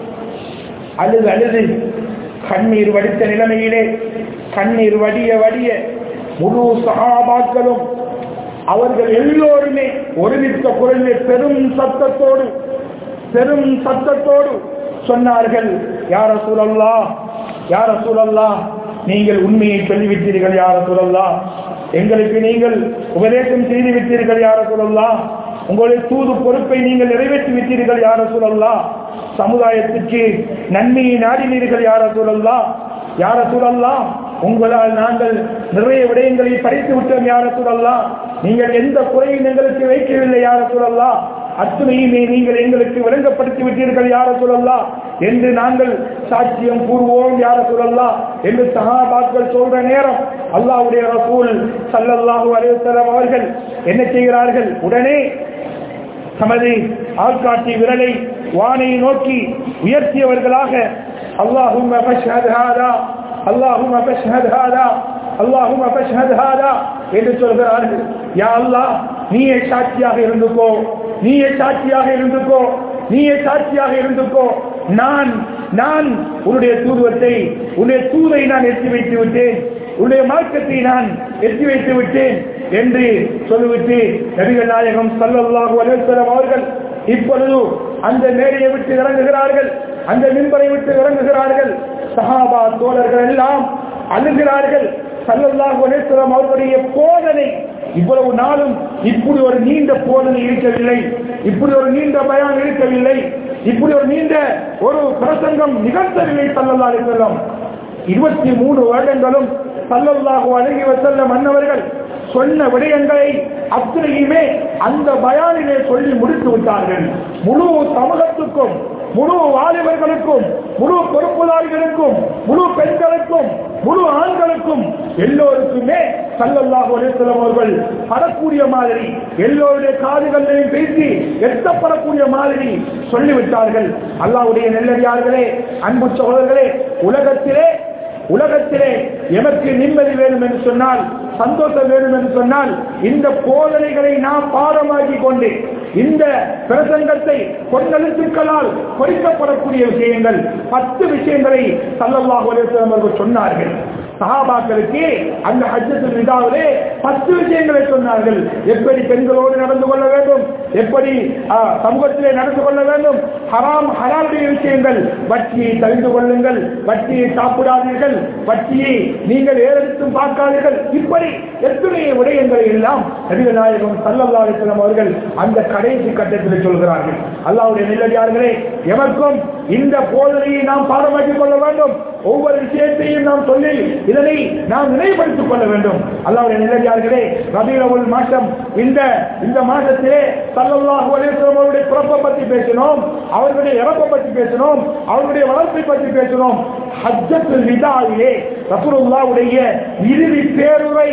அழுது அழுது கண்ணீர் வடித்த நிலைமையிலே கண்ணீர் வடிய வடிய முழு சகாபாக்களும் அவர்கள் எல்லோருமே ஒருமித்த குரலில் பெரும் சத்தத்தோடு பெரும் சத்தத்தோடு சொன்னார்கள் யார சூழல்லா யார சூழல்லா நீங்கள் உண்மையை சொல்லிவிட்டீர்கள் யார சூழல்லா எங்களுக்கு நீங்கள் உபதேசம் செய்து விட்டீர்கள் யார சூழல்லா உங்களுடைய தூது பொறுப்பை நீங்கள் நிறைவேற்றி விட்டீர்கள் யார சூழல்லா சமுதாயத்திற்கு நன்மையை நாடினீர்கள் யார சூழல்லா யார சூழல்லா உங்களால் நாங்கள் நிறைய விடயங்களை படைத்து விட்டோம் யார சூழல்லா நீங்கள் எந்த குறையும் எங்களுக்கு வைக்கவில்லை யார சூழல்லா அத்துணையுமே நீங்கள் எங்களுக்கு விளங்கப்படுத்தி விட்டீர்கள் யார சொல்லல்லா என்று நாங்கள் சாட்சியம் கூறுவோம் யார சொல்லல்லா என்று சகாபாக்கள் சொல்ற நேரம் அல்லாவுடைய ரசூல் சல்லல்லாஹு அலைவசலம் அவர்கள் என்ன செய்கிறார்கள் உடனே தமது ஆள்காட்டி விரலை வானை நோக்கி உயர்த்தியவர்களாக அல்லாஹும் அல்லாஹும் அல்லாஹும் என்று சொல்கிறார்கள் யா அல்லாஹ் நீயே சாட்சியாக இருந்துக்கோ நீயே சாட்சியாக இருந்துக்கோ நீயே சாட்சியாக இருந்துக்கோ நான் நான் உன்னுடைய தூதுவத்தை உன்னுடைய தூதை நான் எட்டி வைத்து விட்டேன் உன்னுடைய மார்க்கத்தை நான் எட்டி வைத்து விட்டேன் என்று சொல்லிவிட்டு நபிகள் நாயகம் சல்லல்லாஹு அலுவலம் அவர்கள் இப்பொழுது அந்த மேடையை விட்டு இறங்குகிறார்கள் அந்த மின்பரை விட்டு இறங்குகிறார்கள் சஹாபா தோழர்கள் எல்லாம் அழுகிறார்கள் சல்லல்லாஹு அலுவலம் அவர்களுடைய போதனை இவ்வளவு நாளும் இப்படி ஒரு நீண்ட போதனை இருக்கவில்லை இப்படி ஒரு நீண்ட பயான் இருக்கவில்லை இப்படி ஒரு நீண்ட ஒரு பிரசங்கம் நிகழ்த்தவில்லை சல்லல்லா அலிசல்லம் இருபத்தி மூணு வருடங்களும் சல்லல்லாஹு அழகி வசல்ல மன்னவர்கள் சொன்ன விடயங்களை அத்தனையுமே அந்த பயானிலே சொல்லி முடித்து விட்டார்கள் முழு சமூகத்துக்கும் முழு வாலிபர்களுக்கும் முழு பொறுப்புதாரிகளுக்கும் முழு பெண்களுக்கும் முழு ஆண்களுக்கும் எல்லோருக்குமே சல்லல்லாஹு அலிஸ்லாம் அவர்கள் படக்கூடிய மாதிரி எல்லோருடைய காதுகளையும் பேசி எட்டப்படக்கூடிய மாதிரி சொல்லிவிட்டார்கள் அல்லாவுடைய நெல்லடியார்களே அன்பு சகோதரர்களே உலகத்திலே உலகத்திலே எமக்கு நிம்மதி வேணும் என்று சொன்னால் சந்தோஷம் வேணும் என்று சொன்னால் இந்த போதனைகளை நாம் பாடமாக்கி கொண்டு இந்த பிரசங்கத்தை பொன்னெழுத்துக்களால் பொறிக்கப்படக்கூடிய விஷயங்கள் பத்து விஷயங்களை சல்லல்லாஹு அலைஹி அவர்கள் சொன்னார்கள் சஹாபாக்களுக்கு அந்த ஹஜ்ஜத்தில் விதாவிலே பத்து விஷயங்களை சொன்னார்கள் எப்படி பெண்களோடு நடந்து கொள்ள வேண்டும் எப்படி சமூகத்திலே நடந்து கொள்ள வேண்டும் ஹராம் ஹலாலுடைய விஷயங்கள் வட்டியை தவிர்த்து கொள்ளுங்கள் வட்டியை சாப்பிடாதீர்கள் வட்டியை நீங்கள் ஏறெடுத்தும் பார்க்காதீர்கள் இப்படி எத்தனை விடயங்களை எல்லாம் நபிகள் நாயகம் சல்லல்லா அலிஸ்லாம் அவர்கள் அந்த கடைசி கட்டத்தில் சொல்கிறார்கள் அல்லாவுடைய நிலையார்களே எமக்கும் இந்த போதனையை நாம் பாடமாக்கிக் கொள்ள வேண்டும் ஒவ்வொரு விஷயத்தையும் நாம் சொல்லி இதனை நாம் நினைவுபடுத்திக் கொள்ள வேண்டும் அல்லாவுடைய நிலையார்களே ரபீரவுல் மாசம் இந்த இந்த மாதத்திலே சல்லல்லாஹு அலைஹிவஸல்லம் அவருடைய பிறப்பை பற்றி பேசினோம் அவர்களுடைய இறப்பை பற்றி பேசினோம் அவர்களுடைய வளர்ப்பை பற்றி பேசினோம் ஹஜ்ஜத்துல் விதாவிலே ரசூலுல்லாஹ்வுடைய இறுதி பேருரை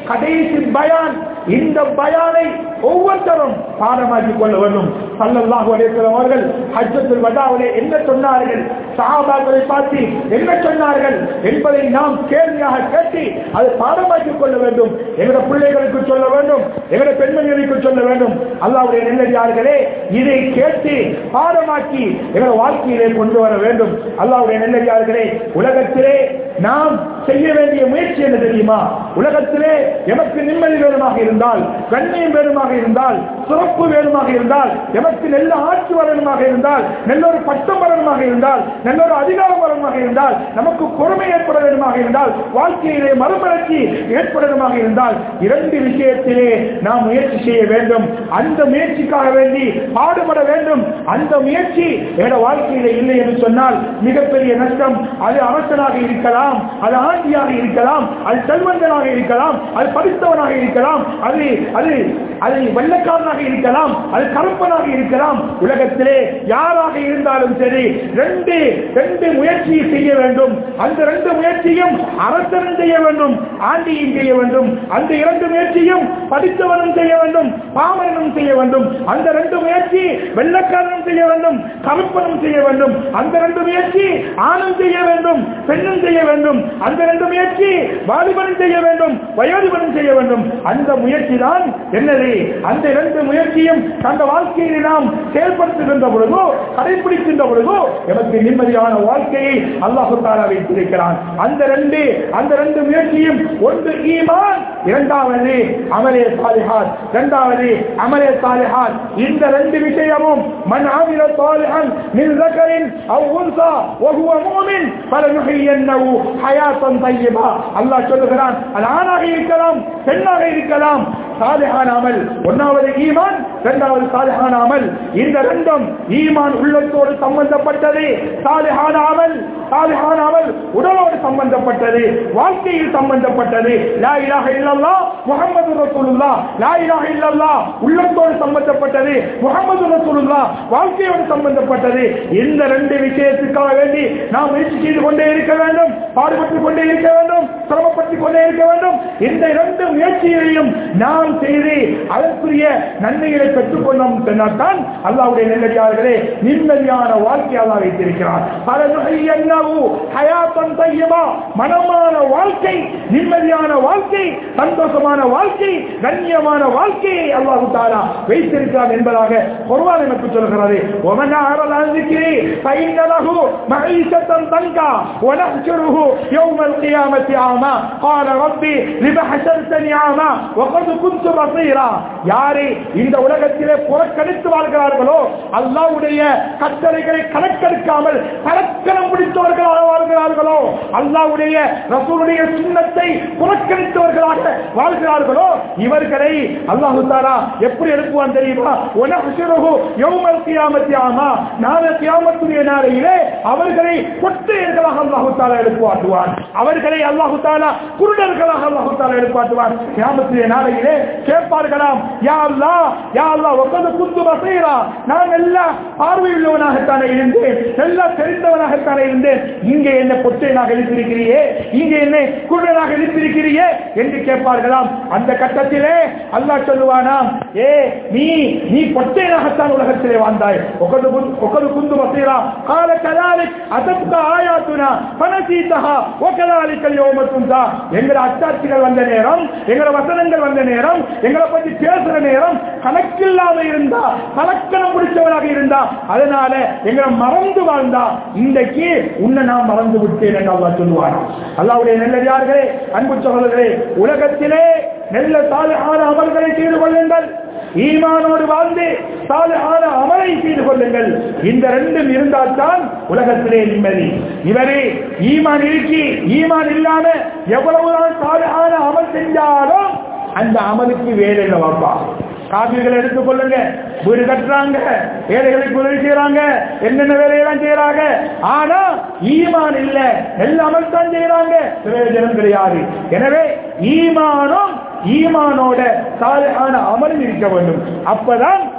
கடைசி பயான் இந்த பயானை ஒவ்வொருத்தரும் பாடமாக்கி கொள்ள வேண்டும் சல்லல்லாஹு அலைஹி வஸல்லம் அவர்கள் ஹஜ்ஜத்துல் வதாவிலே என்ன சொன்னார்கள் சஹாபாக்களை பார்த்து என்ன சொன்னார்கள் என்பதை நாம் கேள்வியாக கேட்டு அதை பாடமாக்கி கொள்ள வேண்டும் எங்களுடைய பிள்ளைகளுக்கு சொல்ல வேண்டும் எங்களுடைய பெண்மணிகளுக்கு சொல்ல வேண்டும் அல்லாவுடைய நெல்லடியார்களே இதை கேட்டு பாடமாக்கி எங்களுடைய வாழ்க்கையிலே கொண்டு வர வேண்டும் அல்லாவுடைய நெல்லடியார்களே உலகத்திலே நாம் செய்ய வேண்டிய முயற்சி என்ன தெரியுமா உலகத்திலே எமக்கு நிம்மதி வேணுமாக இருந்தால் கண்ணியம் வேணுமாக இருந்தால் சிறப்பு வேணுமாக இருந்தால் எமக்கு நல்ல ஆட்சி வரணுமாக இருந்தால் நல்ல ஒரு பட்டம் வரணுமாக இருந்தால் நல்ல ஒரு அதிகாரம் வரணுமாக இருந்தால் நமக்கு பொறுமை ஏற்பட வேண்டுமாக இருந்தால் வாழ்க்கையிலே மறுமலர்ச்சி ஏற்படணுமாக இருந்தால் இரண்டு விஷயத்திலே நாம் முயற்சி செய்ய வேண்டும் அந்த முயற்சிக்காக வேண்டி பாடுபட வேண்டும் அந்த முயற்சி என்னோட வாழ்க்கையில இல்லை என்று சொன்னால் மிகப்பெரிய நஷ்டம் அது அரசனாக இருக்கலாம் அது ஆண்டியாக இருக்கலாம் அது செல்வந்தனாக இருக்கலாம் அது படித்தவனாக இருக்கலாம் அது அது அது வெள்ளக்காரனாக இருக்கலாம் அது கருப்பனாக இருக்கலாம் உலகத்திலே யாராக இருந்தாலும் சரி ரெண்டு ரெண்டு முயற்சியை செய்ய வேண்டும் அந்த ரெண்டு முயற்சியும் அரசனும் செய்ய வேண்டும் ஆண்டியும் செய்ய வேண்டும் அந்த இரண்டு முயற்சியும் படித்தவனும் செய்ய வேண்டும் பாமரனும் செய்ய வேண்டும் அந்த ரெண்டு முயற்சி வெள்ளக்காரனும் செய்ய வேண்டும் கருப்பனும் செய்ய வேண்டும் அந்த ரெண்டு முயற்சி ஆணும் செய்ய வேண்டும் பெண்ணும் செய்ய வேண்டும் அந்த ரெண்டு முயற்சி வாலிபனும் செய்ய வேண்டும் வயோதிபனும் செய்ய வேண்டும் அந்த முயற்சி தான் என்னது அந்த இரண்டு முயற்சியும் அந்த வாழ்க்கையை நாம் செயல்படுத்துகின்ற பொழுதோ கடைபிடிக்கின்ற பொழுதோ எனக்கு நிம்மதியான வாழ்க்கையை அல்லாஹு தாலா வைத்திருக்கிறான் அந்த ரெண்டு அந்த ரெண்டு முயற்சியும் ஒன்று ஈமான் இரண்டாவது அமலே சாலிஹாத் இரண்டாவது அமலே சாலிஹாத் இந்த ரெண்டு விஷயமும் மன் ஆமில சாலிஹன் மின் ذكر او انثى وهو مؤمن فلنحيينه حياه طيبه அல்லாஹ் சொல்லுகிறான் அது ஆணாக இருக்கலாம் பெண்ணாக இருக்கலாம் சாலிஹான அமல் ஒன்னாவது ஈமான் இரண்டாவது சாலிஹான அமல் இந்த ரெண்டும் ஈமான் உள்ளத்தோடு சம்பந்தப்பட்டது சாலிஹான அமல் சாலிஹான அமல் உடலோடு சம்பந்தப்பட்டது வாழ்க்கையில் சம்பந்தப்பட்டது லா இலாஹ இல்லல்லாஹ் முஹம்மது ரசூலுல்லாஹ் லா இலாஹ இல்லல்லாஹ் உள்ளத்தோடு சம்பந்தப்பட்டது முஹம்மது ரசூலுல்லாஹ் வாழ்க்கையோடு சம்பந்தப்பட்டது இந்த ரெண்டு விஷயத்துக்காக வேண்டி நாம் முயற்சி செய்து கொண்டே இருக்க வேண்டும் பாடுபட்டுக் கொண்டே இருக்க வேண்டும் சிரமப்பட்டுக் கொண்டே இருக்க வேண்டும் இந்த இரண்டு முயற்சிகளையும் நாம் செய்து அதற்குரிய நன்மைகளை பெற்றுக் கொண்டோம் சொன்னால்தான் அல்லாவுடைய நெல்லடியார்களே நிம்மதியான வாழ்க்கை அல்லா வைத்திருக்கிறார் பல நுகையன்னவு ஹயாத்தன் தையபா மனமான வாழ்க்கை நிம்மதியான வாழ்க்கை சந்தோஷமான வாழ்க்கை கண்ணியமான வாழ்க்கையை அல்லாஹு தாலா வைத்திருக்கிறார் என்பதாக குர்ஆன் எனக்கு சொல்கிறது ومن أعرض عن ذكري فإن له معيشة ضنكا ونحشره يوم القيامة أعمى قال ربي لم حشرتني أعمى وقد كنت بصيرا யாரே இந்த உலகத்திலே புறக்கணித்து வாழ்கிறார்களோ அல்லாவுடைய கட்டளைகளை கணக்கெடுக்காமல் கலக்கணம் பிடித்தவர்களாக வாழ்கிறார்களோ அல்லாவுடைய ரசூலுடைய சின்னத்தை புறக்கணித்தவர்களாக வாழ்கிறார்களோ இவர்களை அல்லாஹு தாரா எப்படி எழுப்புவான் தெரியுமா உனஹுஷருஹு யௌமல் கியாமத்தி ஆமா நாள கியாமத்துடைய நாளையிலே அவர்களை கொட்டையர்களாக அல்லாஹு தாலா எழுப்பாட்டுவான் அவர்களை அல்லாஹு தாலா குருடர்களாக அல்லாஹு தாலா எழுப்பாட்டுவான் கியாமத்துடைய நாளையிலே கேட்பார்களாம் யா அல்லாஹ் யா அல்லாஹ் ஒக்கது குந்து பசீரா நான் எல்லாம் பார்வையுள்ளவனாகத்தானே இருந்தேன் எல்லாம் தெரிந்தவனாகத்தானே இருந்தேன் இங்கே என்ன பொட்டையனாக எழுப்பியிருக்கிறியே இங்கே என்ன குருடனாக எழுப்பியிருக்கிறியே என்று கேட்பார்களாம் அந்த கட்டத்திலே அல்லாஹ் சொல்லுவானாம் ஏ நீ நீ பொட்டையனாகத்தான் உலகத்திலே வாழ்ந்தாய் ஒக்கது ஒக்கது குந்து பசீரா கால கதாலிக் அதப்க ஆயாத்துனா பனசீத்தஹா ஒக்கதாலிக்கல் யோமத்துந்தா எங்கட அச்சாட்சிகள் வந்த நேரம் எங்கட வசனங்கள் வந்த நேரம் எங்களை பத்தி பேசுற நேரம் கணக்கில்லாம இருந்தா கலக்கணம் பிடிச்சவனாக இருந்தா அதனால எங்களை மறந்து வாழ்ந்தா இன்றைக்கு உன்னை நான் மறந்து விட்டேன் என்று அல்லா சொல்லுவானா அல்லாவுடைய நெல்லடியார்களே அன்பு சகோதரர்களே உலகத்திலே நெல்ல சாலையான அமல்களை செய்து கொள்ளுங்கள் ஈமானோடு வாழ்ந்து சாலையான அமலை செய்து கொள்ளுங்கள் இந்த ரெண்டும் இருந்தால்தான் உலகத்திலே நிம்மதி இவரே ஈமான் இருக்கி ஈமான் இல்லாம எவ்வளவுதான் சாலையான அமல் செஞ்சாலும் அந்த அமலுக்கு வேலை இல்லை வாப்பா காப்பீடுகளை எடுத்துக் கொள்ளுங்க வீடு கட்டுறாங்க ஏழைகளுக்கு உதவி செய்யறாங்க என்னென்ன வேலையெல்லாம் செய்யறாங்க ஆனா ஈமான் இல்ல எல்லா அமல் தான் செய்யறாங்க பிரயோஜனம் கிடையாது எனவே ஈமானும் ஈமானோட சாலையான அமலும் இருக்க வேண்டும் அப்பதான்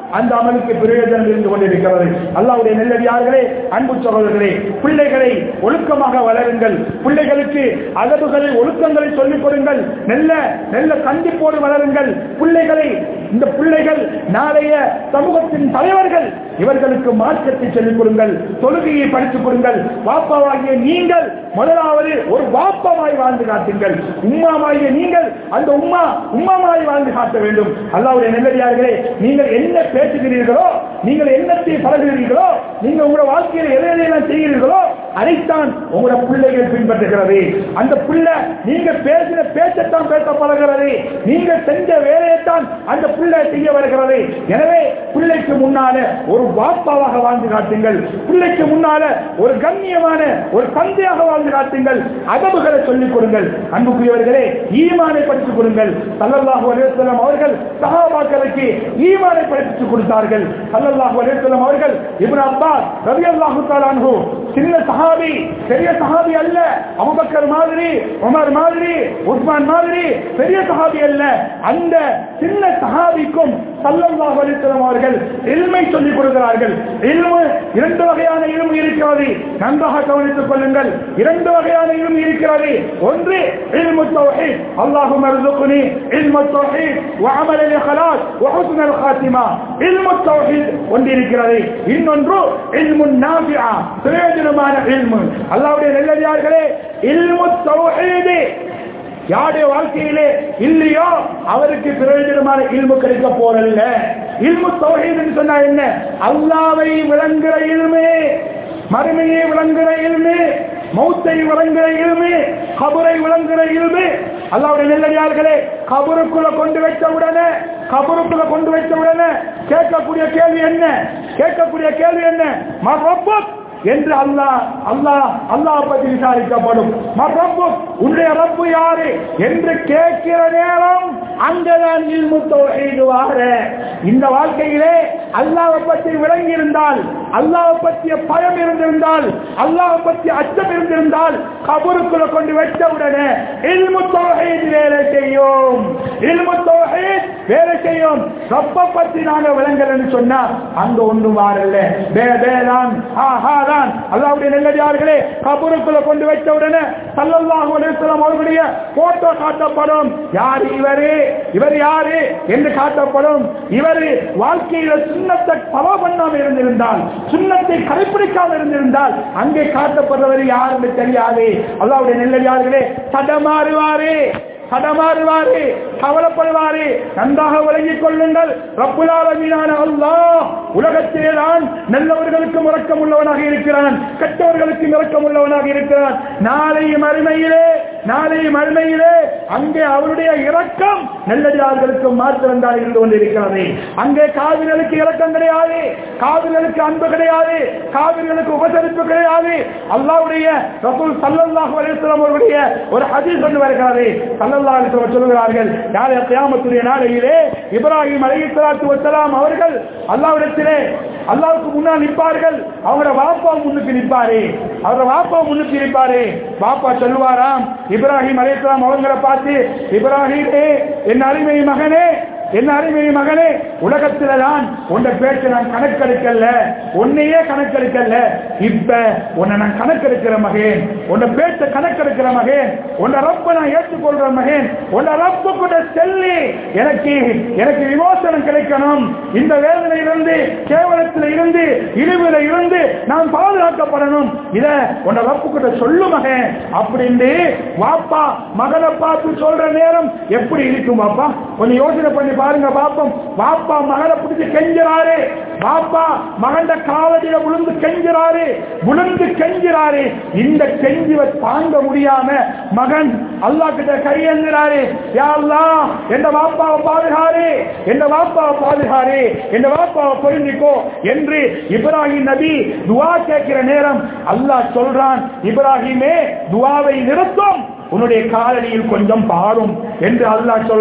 அந்த அமலுக்கு பிரயோஜனம் இருந்து கொண்டிருக்கிறது அல்லாவுடைய நெல்லடியார்களே அன்பு சகோதரர்களே பிள்ளைகளை ஒழுக்கமாக வளருங்கள் பிள்ளைகளுக்கு அதவுகளை ஒழுக்கங்களை சொல்லிக் கொடுங்கள் நல்ல நல்ல கண்டிப்போடு வளருங்கள் பிள்ளைகளை இந்த பிள்ளைகள் நாளைய சமூகத்தின் தலைவர்கள் இவர்களுக்கு மார்க்கத்தை சொல்லிக் கொடுங்கள் தொழுகையை படித்துக் கொடுங்கள் வாப்பாவாகிய நீங்கள் முதலாவது ஒரு வாப்பமாய் வாழ்ந்து காட்டுங்கள் உம்மாவாகிய நீங்கள் அந்த உம்மா உம்மாமாய் வாழ்ந்து காட்ட வேண்டும் அல்லாவுடைய நெல்லடியார்களே நீங்கள் என்ன பேசுகிறீர்களோ நீங்கள் என்னத்தை பழகுகிறீர்களோ நீங்கள் உங்களோட வாழ்க்கையில் எதை எதையெல்லாம் செய்கிறீர்களோ அதைத்தான் உங்களோட பிள்ளைகள் பின்பற்றுகிறது அந்த பிள்ளை நீங்க பேசின பேச்சத்தான் பேச பழகிறது நீங்க செஞ்ச வேலையைத்தான் அந்த பிள்ளை செய்ய வருகிறது எனவே பிள்ளைக்கு முன்னால ஒரு வாப்பாவாக வாழ்ந்து காட்டுங்கள் பிள்ளைக்கு முன்னால ஒரு கண்ணியமான ஒரு தந்தையாக வாழ்ந்து காட்டுங்கள் அதவுகளை சொல்லிக் கொடுங்கள் அன்புக்குரியவர்களே ஈமானை படித்துக் கொடுங்கள் சல்லல்லாஹு அலைஹி வஸல்லம் அவர்கள் சஹாபாக்களுக்கு ஈமானை படித்துக் கொடுத்தார்கள் சல்லல்லாஹு அலைஹி வஸல்லம் அவர்கள் இப்னு அப்பாஸ் ரலியல்லாஹு தஆலா அன்ஹு சின்ன சஹாபி பெரிய சஹாபி அல்ல அபூபக்கர் மாதிரி உமர் மாதிரி உஸ்மான் மாதிரி பெரிய சஹாபி அல்ல அந்த சின்ன சஹாபிக்கும் சல்லல்லாஹு அலைஹி வஸல்லம் அவர்கள் இல்மை சொல்லிக் கொடுக்கிறார்கள் இல்மு இரண்டு வகையான இல்மு இருக்கிறது நன்றாக கவனித்துக் கொள்ளுங்கள் இரண்டு வகையான இல்மு இருக்கிறது ஒன்று இல்மு தௌஹீத் அல்லாஹும்ம ارزقني علم التوحيد وعمل الاخلاص وحسن الخاتمه علم التوحيد ஒன்று இருக்கிறது இன்னொன்று இல்மு நாஃபிஆ பிரயோஜனமான இல்மு அல்லாஹ்வுடைய நல்லடியார்களே இல்மு தௌஹீத் யாருடைய வாழ்க்கையிலே இல்லையோ அவருக்கு பிரயோஜனமான இல்மு கிடைக்க போறல்ல இல்மு தௌஹீத் சொன்னா என்ன அல்லாவை விளங்குற இல்மே மறுமையை விளங்குற இல்மே மௌத்தை விளங்குற இல்மே கபரை விளங்குற இல்மே அல்லாவுடைய நெல்லடியார்களே கபருக்குள்ள கொண்டு வைத்த உடனே கபருக்குள்ள கொண்டு வைத்த உடனே கேட்கக்கூடிய கேள்வி என்ன கேட்கக்கூடிய கேள்வி என்ன மரப்பத் என்று அல்லாஹ் அல்லாஹ் அல்லாஹ் பற்றி விசாரிக்கப்படும் மரப்பு உன்னுடைய ரப்பு யாரு என்று கேட்கிற நேரம் அங்கதான் இல்முத்தோடு இந்த வாழ்க்கையிலே அல்லாவை பற்றி விளங்கி இருந்தால் அல்லாவை பற்றிய பயம் இருந்திருந்தால் அல்லாவை பற்றி அச்சம் இருந்திருந்தால் கபருக்குள்ள கொண்டு வச்ச உடனே இல்முத்தோஹீத் வேலை செய்யும் இல்முத்தோஹீத் வேலை செய்யும் ரப்ப பற்றி நாங்க விளங்கலன்னு சொன்னா அங்க ஒன்றும் வாரல்ல பே பேதான் ஹா ஹா தான் அல்லாவுடைய நெல்லடியார்களே கபருக்குள்ள கொண்டு வைத்த உடனே சல்லல்லாஹு அலைஹி வஸல்லம் அவர்களுடைய போட்டோ காட்டப்படும் யார் இவரு இவர் யாரு என்று காட்டப்படும் இவர் வாழ்க்கையில சுண்ணத்தை பலோ பண்ணாம இருந்திருந்தால் சுண்ணத்தை கடைபிடிக்காம இருந்திருந்தால் அங்கே காட்டப்படுறவர் யாருன்னு தெரியாது அல்லாவுடைய நெல்லடியார்களே தடமாறுவாரு தடமாறுவாரு கவலைப்படுவாரு நன்றாக விளங்கிக் கொள்ளுங்கள் ரப்புலாலமீனான அல்லாஹ் உலகத்திலே தான் நல்லவர்களுக்கு முறக்கம் உள்ளவனாக இருக்கிறான் கெட்டவர்களுக்கு இரக்கம் உள்ளவனாக இருக்கிறான் நாளை மறுமையிலே நாளை மறுமையிலே அங்கே அவருடைய இரக்கம் நல்லடியார்களுக்கு மாத்திரம் தான் இருந்து கொண்டிருக்கிறது அங்கே காவிர்களுக்கு இரக்கம் கிடையாது காவிர்களுக்கு அன்பு கிடையாது காவிர்களுக்கு உபசரிப்பு கிடையாது அல்லாவுடைய ரசூல் சல்லல்லாஹு அலைஹி வஸல்லம் அவருடைய ஒரு ஹதீஸ் ஒன்று வருகிறது சல்லல்லாஹு அலைஹி வஸல்லம் சொல்கிறார்கள் யார் கியாமத்துடைய நாளையிலே இப்ராஹிம் அலைஹிஸ்ஸலாத்து வஸலாம் அவர்கள் அல்லாஹ்விடத்திலே அல்லாஹ்வுக்கு முன்னால் நிற்பார்கள் அவங்களோட வாப்பா முன்னுக்கு நிற்பாரு அவரோட வாப்பா முன்னுக்கு நிற்பாரு வாப்பா சொல்லுவாராம் இப்ராஹிம் அலைஹிஸ்ஸலாம் அவங்கள பார்த்து இப்ராஹிமே என் அருமை மகனே என்ன அருமை மகனே உலகத்துல தான் உன்னை பேச்சு நான் கணக்கெடுக்கல உன்னையே கணக்கெடுக்கல இப்ப உன்னை நான் கணக்கெடுக்கிற மகன் உன்னை பேச்ச கணக்கெடுக்கிற மகன் உன்னை ரப்ப நான் ஏற்றுக்கொள்ற மகன் உன்னை ரப்ப கூட செல்லி எனக்கு எனக்கு விமோசனம் கிடைக்கணும் இந்த வேதனையிலிருந்து கேவலத்தில் இருந்து இழிவுல இருந்து நான் பாதுகாக்கப்படணும் இத உன்னை ரப்பு கிட்ட சொல்லு மகன் அப்படின்னு வாப்பா மகனை பார்த்து சொல்ற நேரம் எப்படி இருக்கும் வாப்பா கொஞ்சம் யோசனை பண்ணி பாருங்க பாப்போம் பாப்பா மகனை பிடிச்சு கெஞ்சுறாரு பாப்பா மகண்ட காலடியில விழுந்து கெஞ்சுறாரு விழுந்து கெஞ்சுறாரு இந்த கெஞ்சுவ தாங்க முடியாம மகன் அல்லாஹ் கிட்ட கையெழுறாரு யா அல்லாஹ் எந்த வாப்பாவை பாதுகாரு எந்த வாப்பாவை பாதுகாரு எந்த வாப்பாவை பொருந்திக்கோ என்று இப்ராஹிம் நபி துவா கேட்கிற நேரம் அல்லாஹ் சொல்றான் இப்ராஹிமே துவாவை நிறுத்தும் உன்னுடைய காலடியில் கொஞ்சம் பாரும் என்று அல்லாஹ் சொல்றான்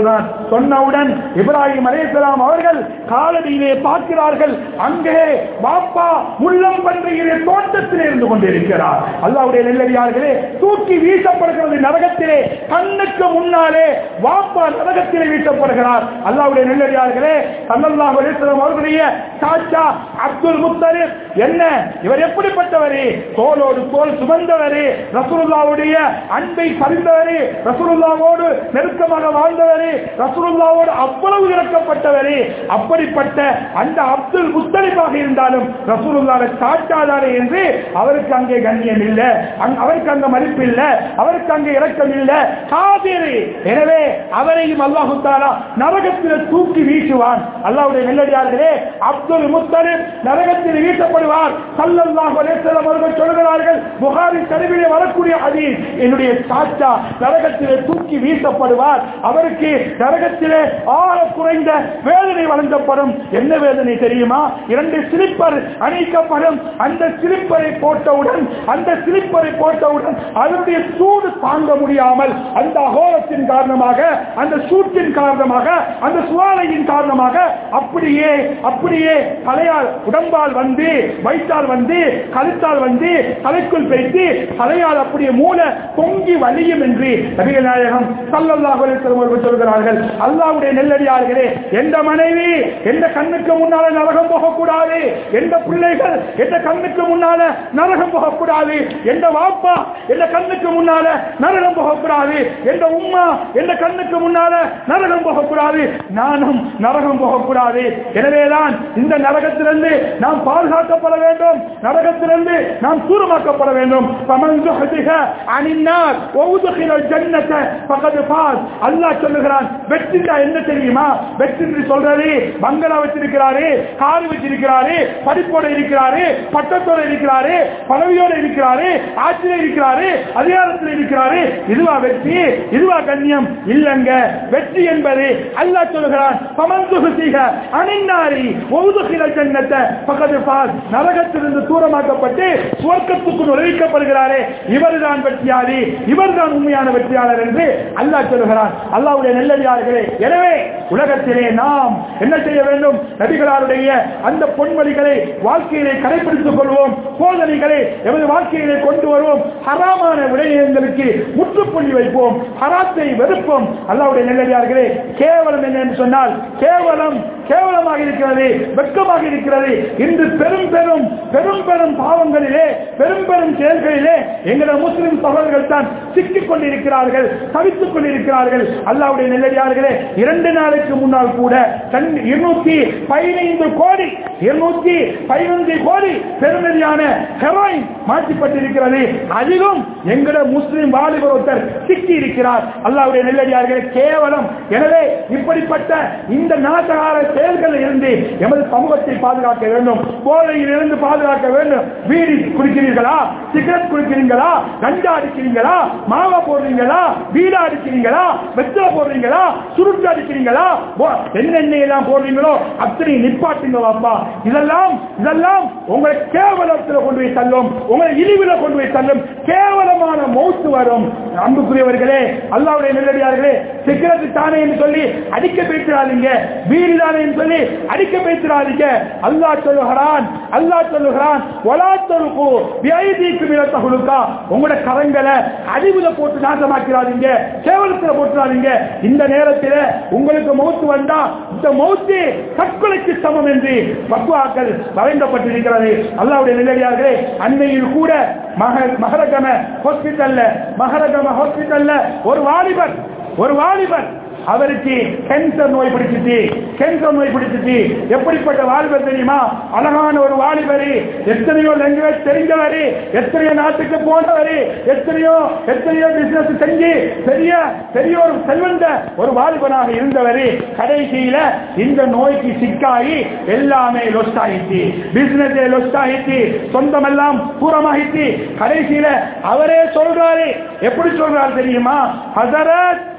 சொன்னவுடன் இப்ராஹிம் அலைஹிஸ்ஸலாம் அவர்கள் காலடியிலே பார்க்கிறார்கள் அங்கே பாப்பா முள்ளம் பன்றியிலே தோட்டத்திலே இருந்து கொண்டிருக்கிறார் அல்லாவுடைய நெல்லடியார்களே தூக்கி வீசப்படுகிறது நரகத்திலே கண்ணுக்கு முன்னாலே வாப்பா நரகத்திலே வீசப்படுகிறார் அல்லாவுடைய நெல்லடியார்களே சல்லல்லாஹு அலைஹி வஸல்லம் அவர்களுடைய சாச்சா அப்துல் முத்தலிப் என்ன இவர் எப்படிப்பட்டவர் தோளோடு தோல் சுமந்தவர் ரசூலுல்லாவுடைய அன்பை பறிந்தவர் ரசூலுல்லாவோடு நெருக்கமாக வாழ்ந்தவர் ரசூலுல்லாவோடு அவ்வளவு இறக்கப்பட்டவர் அப்படிப்பட்ட அந்த அப்துல் முத்தலிபாக இருந்தாலும் ரசூலுல்லாஹ் சாச்சாதாரே என்று அவருக்கு அங்கே கண்ணியம் இல்லை அங்க- அவருக்கு அங்க மதிப்பு இல்லை அவருக்கு அங்கே இரக்கம் இல்லை காதிரி எனவே அவரையும் அல்லாஹு தாலா நரகத்தில் தூக்கி வீசுவான் அல்லாஹ்வுடைய நெல்லடியார்களே அப்துல் முத்தலிப் நரகத்தில் வீசப்படுவார் சல்லல்லாஹு அலைஹி வஸல்லம் அவர்கள் சொல்கிறார்கள் புகாரி சரிவிலே வரக்கூடிய ஹதீஸ் என்னுடைய சாச்சா நரகத்திலே தூக்கி வீசப்படுவார் அவருக்கு நரகத்திலே ஆழ குறைந்த வேதனை வழங்கப்படும் என்ன வேதனை தெரியுமா இரண்டு ஸ்லிப்பர் அணிக்கப்படும் அந்த ஸ்லிப்பரை போட்டவுடன் அந்த ஸ்லிப்பரை போட்டவுடன் அதனுடைய சூடு தாங்க முடியாமல் அந்த அகோலத்தின் காரணமாக அந்த சூட்டின் காரணமாக அந்த சுவாலையின் காரணமாக அப்படியே அப்படியே தலையால் உடம்பால் வந்து வயிற்றால் வந்து கழுத்தால் வந்து தலைக்குள் வைத்து தலையால் அப்படியே மூல பொங்கி வலியும் என்று நபிகள் நாயகம் சல்லல்லாஹு அலைஹி வஸல்லம் அவர்கள் சொல்கிறார்கள் அல்லாஹ்வுடைய நெல்லடியார்களே எந்த மனைவி எந்த கண்ணுக்கு முன்னால நரகம் போகக்கூடாது எந்த பிள்ளைகள் எந்த கண்ணுக்கு முன்னால நரகம் போகக்கூடாது எந்த வாப்பா எந்த கண்ணுக்கு முன்னால நரகம் போகக்கூடாது எந்த உம்மா எந்த கண்ணுக்கு முன்னால நரகம் போகக்கூடாது நானும் நரகம் போகக்கூடாது எனவேதான் இந்த நரகத்திலிருந்து நாம் பாதுகாக்கப்பட வேண்டும் நரகத்திலிருந்து நாம் தூரமாக்கப்பட வேண்டும் فمن زحزح عن النار وأدخل الجنة فقد فاز அல்லாஹ் சொல்லுகிறான் வெற்றிண்டா என்ன தெரியுமா வெற்றி என்று சொல்றது பங்களா வச்சிருக்கிறாரு கார் வச்சிருக்கிறாரு படிப்போட இருக்கிறாரு பட்டத்தோட இருக்கிறாரு பதவியோட இருக்கிறாரு ஆட்சியில இருக்கிறாரு அதிகாரத்தில் இருக்கிறாரு இதுவா வெற்றி இதுவா கண்ணியம் இல்லங்க வெற்றி என்பது அல்லாஹ் சொல்லுகிறான் பமந்துகுசிக அணிநாரி ஒதுகிற ஜன்னத்தை பக்கத்து பாஸ் நரகத்திலிருந்து தூரமாக்கப்பட்டு சுவர்க்கத்துக்கு நுழைவிக்கப்படுகிறாரே இவர்தான் வெற்றியாளி இவர்தான் உண்மையான வெற்றியாளர் என்று அல்லாஹ் சொல்லுகிறான் அல்லாஹ்வுடைய நெல்லடியார்களே எனவே உலகத்திலே நாம் என்ன செய்ய வேண்டும் நபிகளாருடைய அந்த பொன்மொழிகளை வாழ்க்கையிலே கடைபிடித்துக் கொள்வோம் போதனைகளை எமது வாழ்க்கையிலே கொண்டு வருவோம் ஹராமான விடயங்களுக்கு முற்றுப்புள்ளி வைப்போம் ஹராத்தை வெறுப்போம் அல்லாஹ்வுடைய நெல்லடியார்களே கேவலம் என்ன என்று சொன்னால் கேவலம் கேவலமாக இருக்கிறது வெட்கமாக இருக்கிறது இன்று பெரும் பெரும் பெரும் பெரும் பாவங்களிலே பெரும் பெரும் செயல்களிலே எங்களது முஸ்லிம் சகோதரர்கள் தான் சிக்கிக் கொண்டிருக்கிறார்கள் தவித்துக் கொண்டிருக்கிறார்கள் அல்லாவுடைய நெல்லடியார்களே இரண்டு நாளுக்கு முன்னால் கூட தன் இருநூத்தி பதினைந்து கோடி இருநூத்தி பதினைந்து கோடி பெருமதியான ஹெரோயின் மாற்றப்பட்டிருக்கிறது அதிலும் எங்களோட முஸ்லிம் வாலிபர் ஒருத்தர் சிக்கி இருக்கிறார் அல்லாவுடைய நெல்லடியார்களே கேவலம் எனவே இப்படிப்பட்ட இந்த நாட்டகார செயல்களில் இருந்து எமது சமூகத்தை பாதுகாக்க வேண்டும் போதையில் இருந்து பாதுகாக்க வேண்டும் வீடு குடிக்கிறீர்களா சிகரெட் குடிக்கிறீங்களா கஞ்சா அடிக்கிறீங்களா மாவா போடுறீங்களா வீடா அடிக்கிறீங்களா வெத்தலை போடுறீங்களா சுருட்டு அடிக்கிறீங்களா போ- என்னென்ன எல்லாம் போடுறீங்களோ அத்தனை நிப்பாட்டுங்க வாப்பா இதெல்லாம் இதெல்லாம் உங்களை கேவலத்தில் கொண்டு போய் தள்ளும் உங்களை இழிவுல கொண்டு போய் தள்ளும் கேவலமான மௌத்து வரும் அன்புக்குரியவர்களே அல்லாவுடைய நெல்லடியார்களே சிகரெட் தானே என்று சொல்லி அடிக்க பேசுறாதீங்க வீடு தானே என்று சொல்லி அடிக்க பேசுறாதீங்க அல்லாஹ் சொல்லுகிறான் அல்லாஹ் சொல்லுகிறான் ஒலாத்தொழுக்கு விஐதிக்கு மிளத்தகுழுக்கா உங்களோட கரங்களை அழிவுல போட்டு நாசமாக்கிறாதீங்க கேவலத்துல போட்டுறாதீங்க இந்த நேரத்தில் உங்களுக்கு மௌத்து வந்தா இந்த மௌத்து தற்கொலைக்கு சமம் என்று பக்குவாக்கள் வரைந்தப்பட்டிருக்கிறது அல்லாவுடைய நிலையார்களே அன்னையில் கூட மக மகரகம ஹாஸ்பிட்டல்ல மகரகம ஹாஸ்பிட்டல்ல ஒரு வாலிபர் ஒரு வாலிபர் அவருக்கு கேன்சர் நோய் பிடிச்சிச்சு கேன்சர் நோய் பிடிச்சிச்சு எப்படிப்பட்ட வாலிபர் தெரியுமா அழகான ஒரு வாலிபர் எத்தனையோ லாங்குவேஜ் தெரிஞ்சவர் எத்தனையோ நாட்டுக்கு போனவர் எத்தனையோ எத்தனையோ பிசினஸ் செஞ்சு பெரிய பெரிய ஒரு செல்வந்த ஒரு வாலிபனாக இருந்தவர் கடைசியில இந்த நோய்க்கு சிக்காகி எல்லாமே லொஸ்ட் ஆயிடுச்சு பிசினஸ் லொஸ்ட் ஆயிடுச்சு சொந்தமெல்லாம் பூரமாயிடுச்சு கடைசியில அவரே சொல்றாரு எப்படி சொல்றாரு தெரியுமா ஹசரத்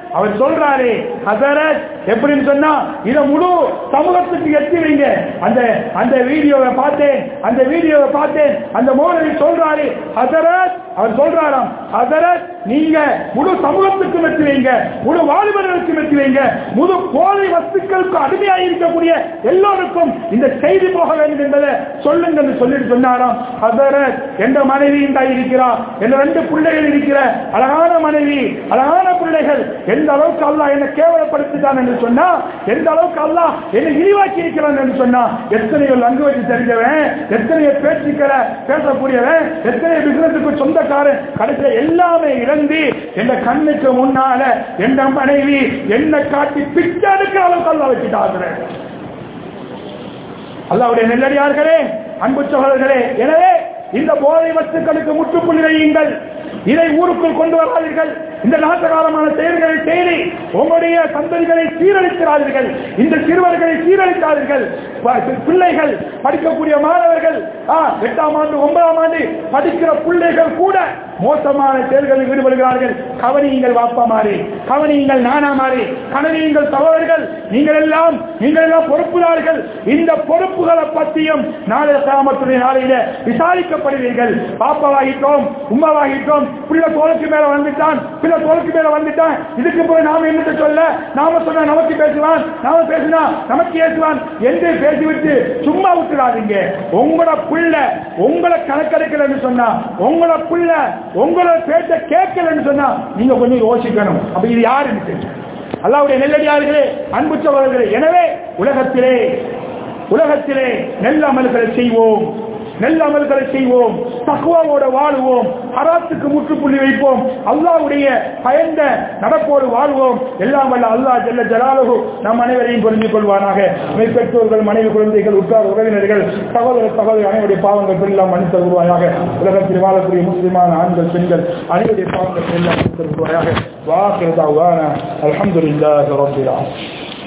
அவர் சொல்றாரு ஹசரத் எப்படின்னு சொன்னா இத முழு சமூகத்துக்கு எத்தி வைங்க அந்த அந்த வீடியோவை பார்த்தேன் அந்த வீடியோவை பார்த்தேன் அந்த மோதலை சொல்றாரு ஹசரத் அவர் சொல்றாராம் ஹசரத் நீங்க முழு சமூகத்துக்கும் எத்தி வைங்க முழு வாலிபர்களுக்கும் எத்தி வைங்க முழு போதை வஸ்துக்களுக்கு அடிமையாக இருக்கக்கூடிய எல்லோருக்கும் இந்த செய்தி போக வேண்டும் என்பதை சொல்லுங்க என்று சொல்லிட்டு சொன்னாராம் ஹசரத் என்ற மனைவி தாய் இருக்கிறார் என்ற ரெண்டு பிள்ளைகள் இருக்கிற அழகான மனைவி அழகான பிள்ளைகள் எந்த அளவுக்கு அல்லாஹ் என்னை கேவலப்படுத்திட்டான் என்று சொன்னா எந்த அளவுக்கு அல்லாஹ் என்னை இழிவாக்கி இருக்கிறான் என்று சொன்னா எத்தனையோ லங்குவேஜ் தெரிஞ்சவன் எத்தனையோ பேச்சுக்களை பேசக்கூடியவன் எத்தனையோ பிசினஸுக்கு சொந்தக்காரன் கடைசியில எல்லாமே இழந்து என்ற கண்ணுக்கு முன்னால என்ற மனைவி என்ன காட்டி பிச்சை எடுக்கிற அளவுக்கு அல்லா வச்சுட்டாங்க அல்லாவுடைய நெல்லடியார்களே அன்பு சகோதரர்களே எனவே இந்த போதை வஸ்துக்களுக்கு முற்றுப்புள்ளி வையுங்கள் இதை ஊருக்குள் கொண்டு வராதீர்கள் இந்த நாட்டகாலமான செயல்களை செய்து உங்களுடைய சந்ததிகளை சீரழிக்கிறார்கள் இந்த சிறுவர்களை சீரழிக்காதீர்கள் ப- பிள்ளைகள் படிக்கக்கூடிய மாணவர்கள் ஆ, எட்டாம் ஆண்டு ஒன்பதாம் ஆண்டு படிக்கிற பிள்ளைகள் கூட மோசமான செயல்களில் ஈடுபடுகிறார்கள் கவனியுங்கள் வாப்பா மாறி கவனியுங்கள் நானா மாறி கவனியுங்கள் சகோதரர்கள் நீங்கள் எல்லாம் நீங்கள் எல்லாம் பொறுப்புதார்கள் இந்த பொறுப்புகளை பற்றியும் நாளை கிராமத்துடைய நாளையில விசாரிக்கப்படுவீர்கள் பாப்பாவாகிட்டோம் உமாவாகிட்டோம் பிள்ளை தோலுக்கு மேல வந்துட்டான் பிள்ளை தோலுக்கு மேல வந்துட்டான் இதுக்கு போய் நாம என்னத்தை சொல்ல நாம சொன்னா நமக்கு பேசுவான் நாம பேசினா நமக்கு ஏசுவான் என்று பேசிவிட்டு சும்மா விட்டுறாதீங்க உங்களோட பிள்ளை உங்களை கணக்கெடுக்கலன்னு சொன்னா உங்களோட பிள்ளை உங்களோட பேச்ச கேட்கலன்னு சொன்னா நீங்க கொஞ்சம் யோசிக்கணும் அப்ப இது யாருன்னு தெரியும் அல்லாவுடைய நெல்லடியார்களே அன்பு சகோதரர்களே எனவே உலகத்திலே உலகத்திலே நெல் அமல்களை செய்வோம் நெல் அமல்களை செய்வோம் தக்குவாவோட வாழுவோம் ஹராத்துக்கு முற்றுப்புள்ளி வைப்போம் அல்லாஹ்வுடைய பயந்த நடப்போடு வாழ்வோம் எல்லாம் வல்ல அல்லாஹ் ஜல்ல ஜலாலுஹு நம் அனைவரையும் புரிந்து கொள்வானாக மெய் பெற்றோர்கள் மனைவி குழந்தைகள் உற்றார் உறவினர்கள் சகோதர சகோதரி அனைவருடைய பாவங்கள் எல்லாம் மன்னித்து தருவாயாக உலகத்தில் வாழக்கூடிய முஸ்லிமான ஆண்கள் பெண்கள் அனைவருடைய பாவங்கள் எல்லாம் மன்னித்து தருவாயாக வாக்கிரதாவான அல்ஹம்துலில்லாஹி ரப்பில் ஆலமீன்